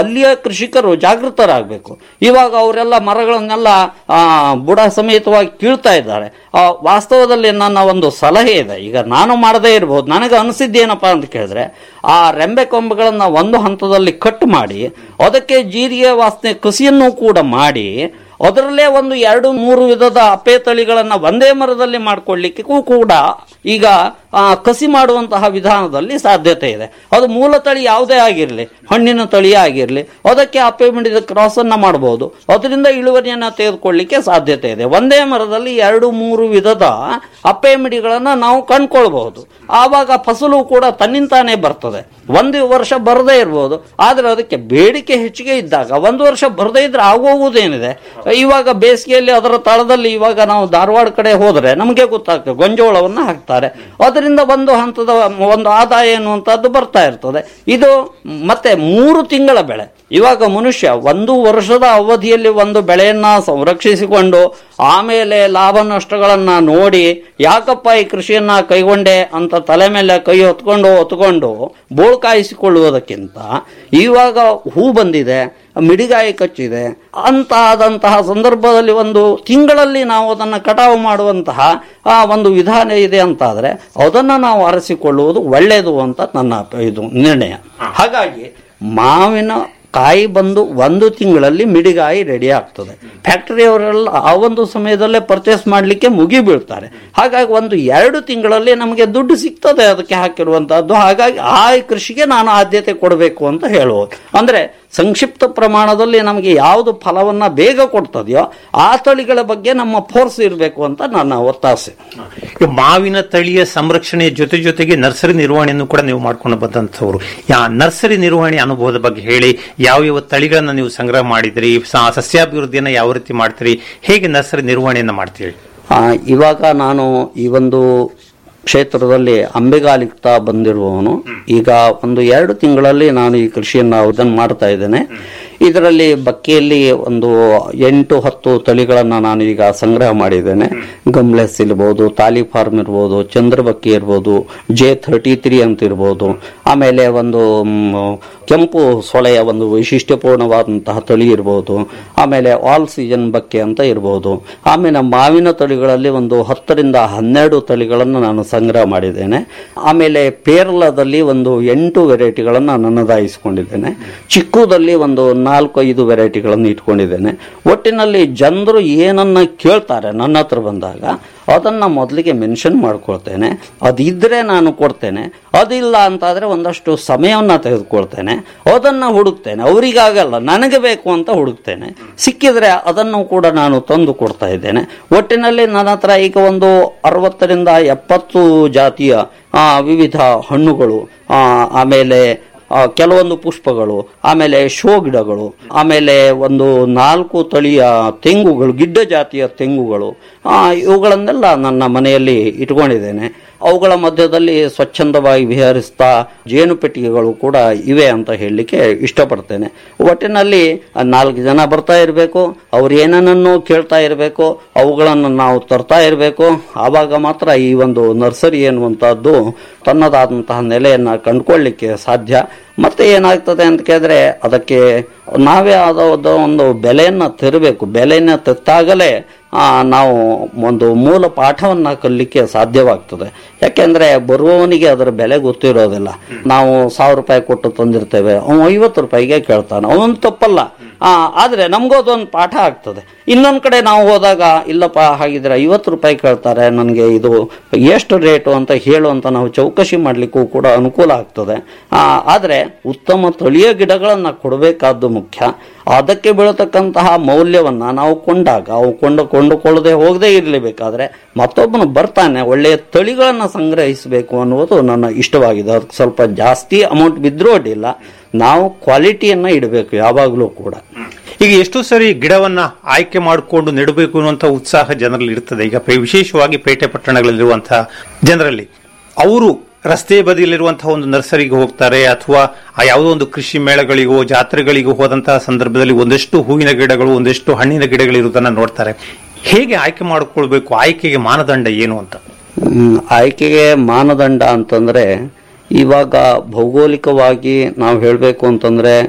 H: ಅಲ್ಲಿಯ ಕೃಷಿಕರು ಜಾಗೃತರಾಗಬೇಕು ಇವಾಗ ಅವರೆಲ್ಲ ಮರಗಳನ್ನೆಲ್ಲ ಆ, ಬುಡ ಸಮೇತವಾಗಿ ಕೀಳ್ತಾ ಇದ್ದಾರೆ ಆ, ವಾಸ್ತವದಲ್ಲಿ ನನ್ನ ಒಂದು ಸಲಹೆ ಇದೆ ಈಗ ನಾನು ಮಾಡದೇ ಇರಬಹುದು ನನಗೆ ಅನಿಸಿದ್ದೇನಪ್ಪ ಅಂತ ಕೇಳಿದ್ರೆ ಆ ರೆಂಬೆ ಕೊಂಬೆಗಳನ್ನ ಒಂದು ಹಂತದಲ್ಲಿ ಕಟ್ ಮಾಡಿ ಅದಕ್ಕೆ ಜೀರಿಗೆ ವಾಸನೆ ಕಸಿಯನ್ನು ಕೂಡ ಮಾಡಿ ಅದರಲ್ಲೇ ಒಂದು ಎರಡು ಮೂರು ವಿಧದ ಅಪ್ಪೆ ತಳಿಗಳನ್ನ ಒಂದೇ ಮರದಲ್ಲಿ ಮಾಡ್ಕೊಳ್ಳಿಕ್ಕೂ ಕೂಡ ಈಗ ಆ, ಕಸಿ ಮಾಡುವಂತಹ ವಿಧಾನದಲ್ಲಿ ಸಾಧ್ಯತೆ ಇದೆ ಅದು ಮೂಲ ತಳಿ ಯಾವುದೇ ಆಗಿರಲಿ ಹಣ್ಣಿನ ತಳಿಯೇ ಆಗಿರಲಿ ಅದಕ್ಕೆ ಅಪ್ಪೆ ಮಿಡಿದ ಕ್ರಾಸ್ ಅನ್ನ ಮಾಡಬಹುದು ಅದರಿಂದ ಇಳುವರಿಯನ್ನ ತೆಗೆದುಕೊಳ್ಳಿಕ್ಕೆ ಸಾಧ್ಯತೆ ಇದೆ ಒಂದೇ ಮರದಲ್ಲಿ ಎರಡು ಮೂರು ವಿಧದ ಅಪ್ಪೆ ಮಿಡಿಗಳನ್ನ ನಾವು ಕಂಡ್ಕೊಳ್ಬಹುದು ಆವಾಗ ಫಸಲು ಕೂಡ ತನ್ನಿಂತಾನೇ ಬರ್ತದೆ ಒಂದು ವರ್ಷ ಬರದೇ ಇರ್ಬೋದು ಆದ್ರೆ ಅದಕ್ಕೆ ಬೇಡಿಕೆ ಹೆಚ್ಚಿಗೆ ಇದ್ದಾಗ ಒಂದು ವರ್ಷ ಬರದೇ ಇದ್ರೆ ಆಗೋಗುವುದೇನಿದೆ ಇವಾಗ ಬೇಸಿಗೆಯಲ್ಲಿ ಅದರ ತಳದಲ್ಲಿ ಇವಾಗ ನಾವು ಧಾರವಾಡ ಕಡೆ ಹೋದ್ರೆ ನಮಗೆ ಗೊತ್ತಾಗ್ತದೆ ಗೊಂಜೋಳವನ್ನ ಹಾಕ್ತಾರೆ ಅದರಿಂದ ಒಂದು ಹಂತದ ಒಂದು ಆದಾಯ ಎನ್ನುವಂಥದ್ದು ಬರ್ತಾ ಇರ್ತದೆ ಇದು ಮತ್ತೆ ಮೂರು ತಿಂಗಳ ಬೆಳೆ ಇವಾಗ ಮನುಷ್ಯ ಒಂದು ವರ್ಷದ ಅವಧಿಯಲ್ಲಿ ಒಂದು ಬೆಳೆಯನ್ನ ಸಂರಕ್ಷಿಸಿಕೊಂಡು ಆಮೇಲೆ ಲಾಭ ನಷ್ಟಗಳನ್ನ ನೋಡಿ ಯಾಕಪ್ಪ ಈ ಕೃಷಿಯನ್ನ ಕೈಗೊಂಡೆ ಅಂತ ತಲೆ ಮೇಲೆ ಕೈ ಹೊತ್ಕೊಂಡು ಹೊತ್ಕೊಂಡು ಬೋಳ್ ಕಾಯಿಸಿಕೊಳ್ಳುವುದಕ್ಕಿಂತ ಇವಾಗ ಹೂ ಬಂದಿದೆ ಮಿಡಿಗಾಯಿ ಕಚ್ಚಿದೆ ಅಂತ ಆದಂತಹ ಸಂದರ್ಭದಲ್ಲಿ ಒಂದು ತಿಂಗಳಲ್ಲಿ ನಾವು ಅದನ್ನು ಕಟಾವು ಮಾಡುವಂತಹ ಆ ಒಂದು ವಿಧಾನ ಇದೆ ಅಂತಾದ್ರೆ ಅದನ್ನು ನಾವು ಅರಸಿಕೊಳ್ಳುವುದು ಒಳ್ಳೆಯದು ಅಂತ ನನ್ನ ಇದು ನಿರ್ಣಯ ಹಾಗಾಗಿ ಮಾವಿನ ಕಾಯಿ ಬಂದು ಒಂದು ತಿಂಗಳಲ್ಲಿ ಮಿಡಿಗಾಯಿ ರೆಡಿ ಆಗ್ತದೆ ಫ್ಯಾಕ್ಟರಿಯವರೆಲ್ಲ ಆ ಒಂದು ಸಮಯದಲ್ಲೇ ಪರ್ಚೇಸ್ ಮಾಡಲಿಕ್ಕೆ ಮುಗಿ ಬೀಳ್ತಾರೆ ಹಾಗಾಗಿ ಒಂದು ಎರಡು ತಿಂಗಳಲ್ಲಿ ನಮಗೆ ದುಡ್ಡು ಸಿಗ್ತದೆ ಅದಕ್ಕೆ ಹಾಕಿರುವಂತಹದ್ದು ಹಾಗಾಗಿ ಆ ಕೃಷಿಗೆ ನಾನು ಆದ್ಯತೆ ಕೊಡಬೇಕು ಅಂತ ಹೇಳುವುದು ಅಂದ್ರೆ ಸಂಕ್ಷಿಪ್ತ ಪ್ರಮಾಣದಲ್ಲಿ ನಮಗೆ ಯಾವುದು ಫಲವನ್ನ ಬೇಗ ಕೊಡ್ತದೆಯೋ ಆ ತಳಿಗಳ ಬಗ್ಗೆ ನಮ್ಮ ಫೋರ್ಸ್ ಇರಬೇಕು ಅಂತ ನನ್ನ ಒತ್ತಾಸೆ
G: ಈಗ ಮಾವಿನ ತಳಿಯ ಸಂರಕ್ಷಣೆಯ ಜೊತೆ ಜೊತೆಗೆ ನರ್ಸರಿ ನಿರ್ವಹಣೆಯನ್ನು ಕೂಡ ನೀವು ಮಾಡ್ಕೊಂಡು ಬಂದಂಥವ್ರು ಯಾ ನರ್ಸರಿ ನಿರ್ವಹಣೆ ಅನುಭವದ ಬಗ್ಗೆ ಹೇಳಿ ಯಾವ ಯಾವ ತಳಿಗಳನ್ನ ನೀವು ಸಂಗ್ರಹ ಮಾಡಿದ್ರಿ ಸ- ಸಸ್ಯಾಭಿವೃದ್ಧಿಯನ್ನ ಯಾವ ರೀತಿ ಮಾಡ್ತೀರಿ ಹೇಗೆ ನರ್ಸರಿ ನಿರ್ವಹಣೆಯನ್ನ ಮಾಡ್ತೀರಿ
H: ಆ, ಇವಾಗ ನಾನು ಈ ಒಂದು ಕ್ಷೇತ್ರದಲ್ಲಿ ಅಂಬೆಗಾಲಿಕ್ತಾ ಬಂದಿರುವವನು ಈಗ ಒಂದು ಎರಡು ತಿಂಗಳಲ್ಲಿ ನಾನು ಈ ಕೃಷಿಯನ್ನು ಅದನ್ನು ಮಾಡ್ತಾ ಇದ್ದೇನೆ ಇದರಲ್ಲಿ ಬಕ್ಕಿಯಲ್ಲಿ ಒಂದು ಎಂಟು ಹತ್ತು ತಳಿಗಳನ್ನು ನಾನು ಈಗ ಸಂಗ್ರಹ ಮಾಡಿದ್ದೇನೆ ಗಮ್ಲೆಸ್ ಇರ್ಬೋದು ತಾಲಿ ಫಾರ್ಮ್ ಇರ್ಬೋದು ಚಂದ್ರಬಕ್ಕಿ ಇರ್ಬೋದು ಜೆ ಥರ್ಟಿ ತ್ರೀ ಅಂತ ಇರ್ಬೋದು ಆಮೇಲೆ ಒಂದು ಮ್, ಕೆಂಪು ಸೊಳೆಯ ಒಂದು ವೈಶಿಷ್ಟ್ಯಪೂರ್ಣವಾದಂತಹ ತಳಿ ಇರ್ಬೋದು ಆಮೇಲೆ ಆಲ್ ಸೀಸನ್ ಬಕ್ಕೆ ಅಂತ ಇರ್ಬೋದು ಆಮೇಲೆ ಮಾವಿನ ತಳಿಗಳಲ್ಲಿ ಒಂದು ಹತ್ತರಿಂದ ಹನ್ನೆರಡು ತಳಿಗಳನ್ನು ನಾನು ಸಂಗ್ರಹ ಮಾಡಿದ್ದೇನೆ ಆಮೇಲೆ ಪೇರಲದಲ್ಲಿ ಒಂದು ಎಂಟು ವೆರೈಟಿಗಳನ್ನು ನನ್ನದಾಯಿಸಿಕೊಂಡಿದ್ದೇನೆ ಚಿಕ್ಕುದಲ್ಲಿ ಒಂದು ನಾಲ್ಕು ಐದು ವೆರೈಟಿಗಳನ್ನು ಇಟ್ಕೊಂಡಿದ್ದೇನೆ ಒಟ್ಟಿನಲ್ಲಿ ಜನರು ಏನನ್ನ ಕೇಳ್ತಾರೆ ನನ್ನ ಹತ್ರ ಬಂದಾಗ ಅದನ್ನ ಮೊದಲಿಗೆ ಮೆನ್ಷನ್ ಮಾಡ್ಕೊಳ್ತೇನೆ ಅದಿದ್ರೆ ನಾನು ಕೊಡ್ತೇನೆ ಅದಿಲ್ಲ ಅಂತಾದ್ರೆ ಒಂದಷ್ಟು ಸಮಯವನ್ನ ತೆಗೆದುಕೊಳ್ತೇನೆ ಅದನ್ನ ಹುಡುಕ್ತೇನೆ ಅವರಿಗಾಗಲ್ಲ ನನಗೆ ಬೇಕು ಅಂತ ಹುಡುಕ್ತೇನೆ ಸಿಕ್ಕಿದ್ರೆ ಅದನ್ನು ಕೂಡ ನಾನು ತಂದು ಕೊಡ್ತಾ ಇದ್ದೇನೆ ಒಟ್ಟಿನಲ್ಲಿ ನನ್ನ ಹತ್ರ ಈಗ ಒಂದು ಅರವತ್ತರಿಂದ ಎಪ್ಪತ್ತು ಜಾತಿಯ ಆ, ವಿವಿಧ ಹಣ್ಣುಗಳು ಆ, ಆಮೇಲೆ ಆ, ಕೆಲವೊಂದು ಪುಷ್ಪಗಳು ಆಮೇಲೆ ಶೋ ಗಿಡಗಳು ಆಮೇಲೆ ಒಂದು ನಾಲ್ಕು ತಳಿಯ ತೆಂಗುಗಳು ಗಿಡ್ಡ ಜಾತಿಯ ತೆಂಗುಗಳು ಆ, ಇವುಗಳನ್ನೆಲ್ಲ ನನ್ನ ಮನೆಯಲ್ಲಿ ಇಟ್ಕೊಂಡಿದ್ದೇನೆ ಅವುಗಳ ಮಧ್ಯದಲ್ಲಿ ಸ್ವಚ್ಛಂದವಾಗಿ ವಿಹರಿಸ್ತಾ ಜೇನು ಪೆಟ್ಟಿಗೆಗಳು ಕೂಡ ಇವೆ ಅಂತ ಹೇಳಲಿಕ್ಕೆ ಇಷ್ಟಪಡ್ತೇನೆ ಒಟ್ಟಿನಲ್ಲಿ ಆ ನಾಲ್ಕು ಜನ ಬರ್ತಾ ಇರಬೇಕು ಅವ್ರು ಏನನ್ನೂ ಕೇಳ್ತಾ ಇರಬೇಕು ಅವುಗಳನ್ನು ನಾವು ತರ್ತಾ ಇರಬೇಕು ಆವಾಗ ಮಾತ್ರ ಈ ಒಂದು ನರ್ಸರಿ ಎನ್ನುವಂತಹದ್ದು ತನ್ನದಾದಂತಹ ನೆಲೆಯನ್ನ ಕಂಡುಕೊಳ್ಳಿಕ್ಕೆ ಸಾಧ್ಯ ಮತ್ತೆ ಏನಾಗ್ತದೆ ಅಂತ ಕೇಳಿದ್ರೆ ಅದಕ್ಕೆ ನಾವೇ ಆದ ಒಂದು ಬೆಲೆಯನ್ನ ತೆರಬೇಕು ಬೆಲೆಯನ್ನ ತೆತ್ತಾಗಲೇ ಆ, ನಾವು ಒಂದು ಮೂಲ ಪಾಠವನ್ನ ಕಲಿಕ್ಕೆ ಸಾಧ್ಯವಾಗ್ತದೆ ಯಾಕೆಂದ್ರೆ ಬರುವವನಿಗೆ ಅದರ ಬೆಲೆ ಗೊತ್ತಿರೋದಿಲ್ಲ ನಾವು ಸಾವಿರ ರೂಪಾಯಿ ಕೊಟ್ಟು ತಂದಿರ್ತೇವೆ ಅವನು ಐವತ್ತು ರೂಪಾಯಿಗೆ ಕೇಳ್ತಾನೆ ಅವನು ತಪ್ಪಲ್ಲ ಆ, ಆದ್ರೆ ನಮಗೂ ಅದೊಂದು ಪಾಠ ಆಗ್ತದೆ ಇನ್ನೊಂದ್ ಕಡೆ ನಾವು ಹೋದಾಗ ಇಲ್ಲಪ್ಪ ಹಾಗಿದ್ರೆ ಐವತ್ತು ರೂಪಾಯಿ ಕೇಳ್ತಾರೆ ನನಗೆ ಇದು ಎಷ್ಟು ರೇಟು ಅಂತ ಹೇಳು ಅಂತ ನಾವು ಚೌಕಶಿ ಮಾಡ್ಲಿಕ್ಕೂ ಕೂಡ ಅನುಕೂಲ ಆಗ್ತದೆ ಆ, ಆದ್ರೆ ಉತ್ತಮ ತಳಿಯ ಗಿಡಗಳನ್ನ ಕೊಡಬೇಕಾದ್ದು ಮುಖ್ಯ ಅದಕ್ಕೆ ಬೀಳತಕ್ಕಂತಹ ಮೌಲ್ಯವನ್ನ ನಾವು ಕೊಂಡಾಗ ಅವು ಕೊಂಡು ಕೊಂಡುಕೊಳ್ಳದೆ ಹೋಗದೆ ಇರಲೇಬೇಕಾದ್ರೆ ಮತ್ತೊಬ್ಬನು ಬರ್ತಾನೆ ಒಳ್ಳೆಯ ತಳಿಗಳನ್ನ ಸಂಗ್ರಹಿಸಬೇಕು ಅನ್ನುವುದು ನನ್ನ ಇಷ್ಟವಾಗಿದೆ ಅದಕ್ಕೆ ಸ್ವಲ್ಪ ಜಾಸ್ತಿ ಅಮೌಂಟ್ ಬಿದ್ರೂ ಅಡ್ಡಿಲ್ಲ ನಾವು ಕ್ವಾಲಿಟಿಯನ್ನ ಇಡಬೇಕು ಯಾವಾಗಲೂ ಕೂಡ
G: ಈಗ ಎಷ್ಟು ಸರಿ ಗಿಡವನ್ನ ಆಯ್ಕೆ ಮಾಡಿಕೊಂಡು ನೆಡಬೇಕು ಅನ್ನುವಂಥ ಉತ್ಸಾಹ ಜನರಲ್ಲಿ ಇರ್ತದೆ ಈಗ ಪೇ- ವಿಶೇಷವಾಗಿ ಪೇಟೆ ಪಟ್ಟಣಗಳಲ್ಲಿರುವಂತಹ ಜನರಲ್ಲಿ ಅವರು ರಸ್ತೆ ಬದಿಯಲ್ಲಿರುವಂತಹ ಒಂದು ನರ್ಸರಿಗೆ ಹೋಗ್ತಾರೆ ಅಥವಾ ಆ ಯಾವುದೋ ಒಂದು ಕೃಷಿ ಮೇಳಗಳಿಗೋ ಜಾತ್ರೆಗಳಿಗೋ ಹೋದಂತಹ ಸಂದರ್ಭದಲ್ಲಿ ಒಂದಷ್ಟು ಹೂವಿನ ಗಿಡಗಳು ಒಂದಷ್ಟು ಹಣ್ಣಿನ ಗಿಡಗಳು ಇರುವುದನ್ನ ನೋಡ್ತಾರೆ ಹೇಗೆ ಆಯ್ಕೆ ಮಾಡಿಕೊಳ್ಬೇಕು ಆಯ್ಕೆಗೆ ಮಾನದಂಡ ಏನು ಅಂತ
H: ಹ್ಮ್, ಆಯ್ಕೆಗೆ ಮಾನದಂಡ ಅಂತಂದ್ರೆ ಇವಾಗ ಭೌಗೋಳಿಕವಾಗಿ ನಾವು ಹೇಳಬೇಕು ಅಂತಂದ್ರೆ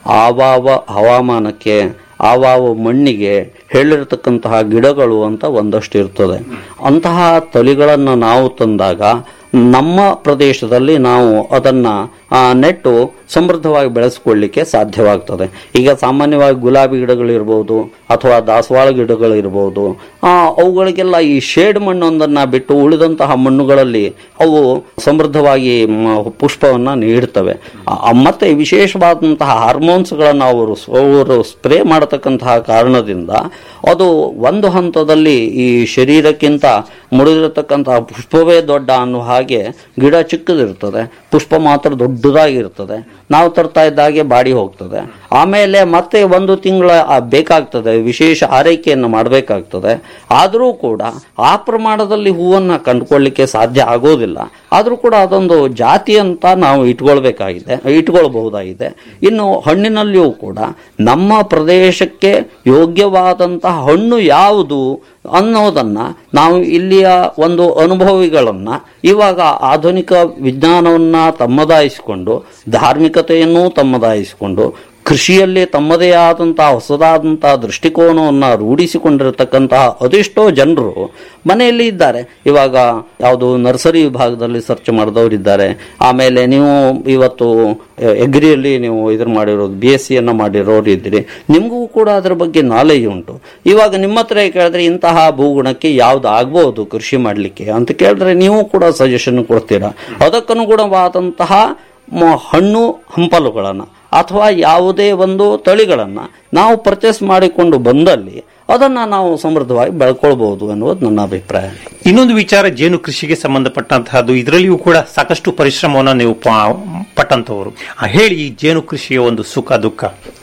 H: ಆವಾವ ಹವಾಮಾನಕ್ಕೆ ಆವಾವ ಮಣ್ಣಿಗೆ ಹೇಳಿರ್ತಕ್ಕಂತಹ ಗಿಡಗಳು ಅಂತ ಒಂದಷ್ಟು ಇರ್ತದೆ ಅಂತಹ ತಳಿಗಳನ್ನು ನಾವು ತಂದಾಗ ನಮ್ಮ ಪ್ರದೇಶದಲ್ಲಿ ನಾವು ಅದನ್ನ ಆ, ನೆಟ್ಟು ಸಮೃದ್ಧವಾಗಿ ಬೆಳೆಸ್ಕೊಳ್ಳಿಕ್ಕೆ ಸಾಧ್ಯವಾಗ್ತದೆ ಈಗ ಸಾಮಾನ್ಯವಾಗಿ ಗುಲಾಬಿ ಗಿಡಗಳಿರ್ಬೋದು ಅಥವಾ ದಾಸವಾಳ ಗಿಡಗಳಿರ್ಬೋದು ಆ, ಅವುಗಳಿಗೆಲ್ಲ ಈ ಶೇಡ್ ಮಣ್ಣೊಂದನ್ನ ಬಿಟ್ಟು ಉಳಿದಂತಹ ಮಣ್ಣುಗಳಲ್ಲಿ ಅವು ಸಮೃದ್ಧವಾಗಿ ಮ, ಪುಷ್ಪವನ್ನ ನೀಡ್ತವೆ ಆ, ಮತ್ತೆ ವಿಶೇಷವಾದಂತಹ ಹಾರ್ಮೋನ್ಸ್ಗಳನ್ನು ಅವರು ಸ್- ಅವರು ಸ್ಪ್ರೇ ಮಾಡತಕ್ಕಂತಹ ಕಾರಣದಿಂದ ಅದು ಒಂದು ಹಂತದಲ್ಲಿ ಈ ಶರೀರಕ್ಕಿಂತ ಮುಡಿದಿರತಕ್ಕಂತಹ ಪುಷ್ಪವೇ ದೊಡ್ಡ ಅನ್ನೋ ಹಾಗೆ ಗಿಡ ಚಿಕ್ಕದಿರ್ತದೆ ಪುಷ್ಪ ಮಾತ್ರ ದೊಡ್ಡದಾಗಿರ್ತದೆ ನಾವು ತರ್ತಾ ಇದ್ದಾಗೆ ಬಾಡಿ ಹೋಗ್ತದೆ ಆಮೇಲೆ ಮತ್ತೆ ಒಂದು ತಿಂಗಳ ಬೇಕಾಗ್ತದೆ ವಿಶೇಷ ಆರೈಕೆಯನ್ನು ಮಾಡಬೇಕಾಗ್ತದೆ ಆದರೂ ಕೂಡ ಆ ಪ್ರಮಾಣದಲ್ಲಿ ಹೂವನ್ನು ಕಂಡುಕೊಳ್ಳಿಕ್ಕೆ ಸಾಧ್ಯ ಆಗೋದಿಲ್ಲ ಆದರೂ ಕೂಡ ಅದೊಂದು ಜಾತಿ ಅಂತ ನಾವು ಇಟ್ಕೊಳ್ಬೇಕಾಗಿದೆ ಇಟ್ಕೊಳ್ಬಹುದಾಗಿದೆ ಇನ್ನು ಹಣ್ಣಿನಲ್ಲಿಯೂ ಕೂಡ ನಮ್ಮ ಪ್ರದೇಶಕ್ಕೆ ಯೋಗ್ಯವಾದಂತಹ ಹಣ್ಣು ಯಾವುದು ಅನ್ನೋದನ್ನ ನಾವು ಇಲ್ಲಿಯ ಒಂದು ಅನುಭವಿಗಳನ್ನ ಇವಾಗ ಆಧುನಿಕ ವಿಜ್ಞಾನವನ್ನ ತಮ್ಮದಾಯಿಸಿಕೊಂಡು ಧಾರ್ಮಿಕತೆಯನ್ನು ತಮ್ಮದಾಯಿಸಿಕೊಂಡು ಕೃಷಿಯಲ್ಲಿ ತಮ್ಮದೇ ಆದಂತಹ ಹೊಸದಾದಂತಹ ದೃಷ್ಟಿಕೋನವನ್ನು ರೂಢಿಸಿಕೊಂಡಿರತಕ್ಕಂತಹ ಅದೆಷ್ಟೋ ಜನರು ಮನೆಯಲ್ಲಿ ಇದ್ದಾರೆ ಇವಾಗ ಯಾವುದು ನರ್ಸರಿ ವಿಭಾಗದಲ್ಲಿ ಸರ್ಚ್ ಮಾಡಿದವರಿದ್ದಾರೆ ಆಮೇಲೆ ನೀವು ಇವತ್ತು ಎಗ್ರಿಯಲ್ಲಿ ನೀವು ಇದ್ರ ಮಾಡಿರೋದು ಬಿ ಎಸ್ ಸಿಯನ್ನು ಮಾಡಿರೋರು ಇದ್ದೀರಿ ನಿಮಗೂ ಕೂಡ ಅದರ ಬಗ್ಗೆ ನಾಲೆಜ್ ಉಂಟು ಇವಾಗ ನಿಮ್ಮ ಹತ್ರ ಕೇಳಿದ್ರೆ ಇಂತಹ ಭೂಗುಣಕ್ಕೆ ಯಾವ್ದು ಆಗ್ಬಹುದು ಕೃಷಿ ಮಾಡಲಿಕ್ಕೆ ಅಂತ ಕೇಳಿದ್ರೆ ನೀವು ಕೂಡ ಸಜೆಷನ್ ಕೊಡ್ತೀರಾ ಅದಕ್ಕನುಗುಣವಾದಂತಹ ಮ- ಹಣ್ಣು ಹಂಪಲುಗಳನ್ನು ಅಥವಾ ಯಾವುದೇ ಒಂದು ತಳಿಗಳನ್ನು ನಾವು ಪರ್ಚೇಸ್ ಮಾಡಿಕೊಂಡು ಬಂದಲ್ಲಿ ಅದನ್ನು ನಾವು ಸಮೃದ್ಧವಾಗಿ ಬೆಳ್ಕೊಳ್ಬಹುದು ಅನ್ನೋದು ನನ್ನ ಅಭಿಪ್ರಾಯ
G: ಇನ್ನೊಂದು ವಿಚಾರ ಜೇನು ಕೃಷಿಗೆ ಸಂಬಂಧಪಟ್ಟಂತಹದ್ದು ಇದರಲ್ಲಿಯೂ ಕೂಡ ಸಾಕಷ್ಟು ಪರಿಶ್ರಮವನ್ನು ನೀವು ಪ- ಪಟ್ಟಂತವರು ಆ, ಹೇಳಿ ಈ ಜೇನು ಕೃಷಿಯ ಒಂದು ಸುಖ ದುಃಖ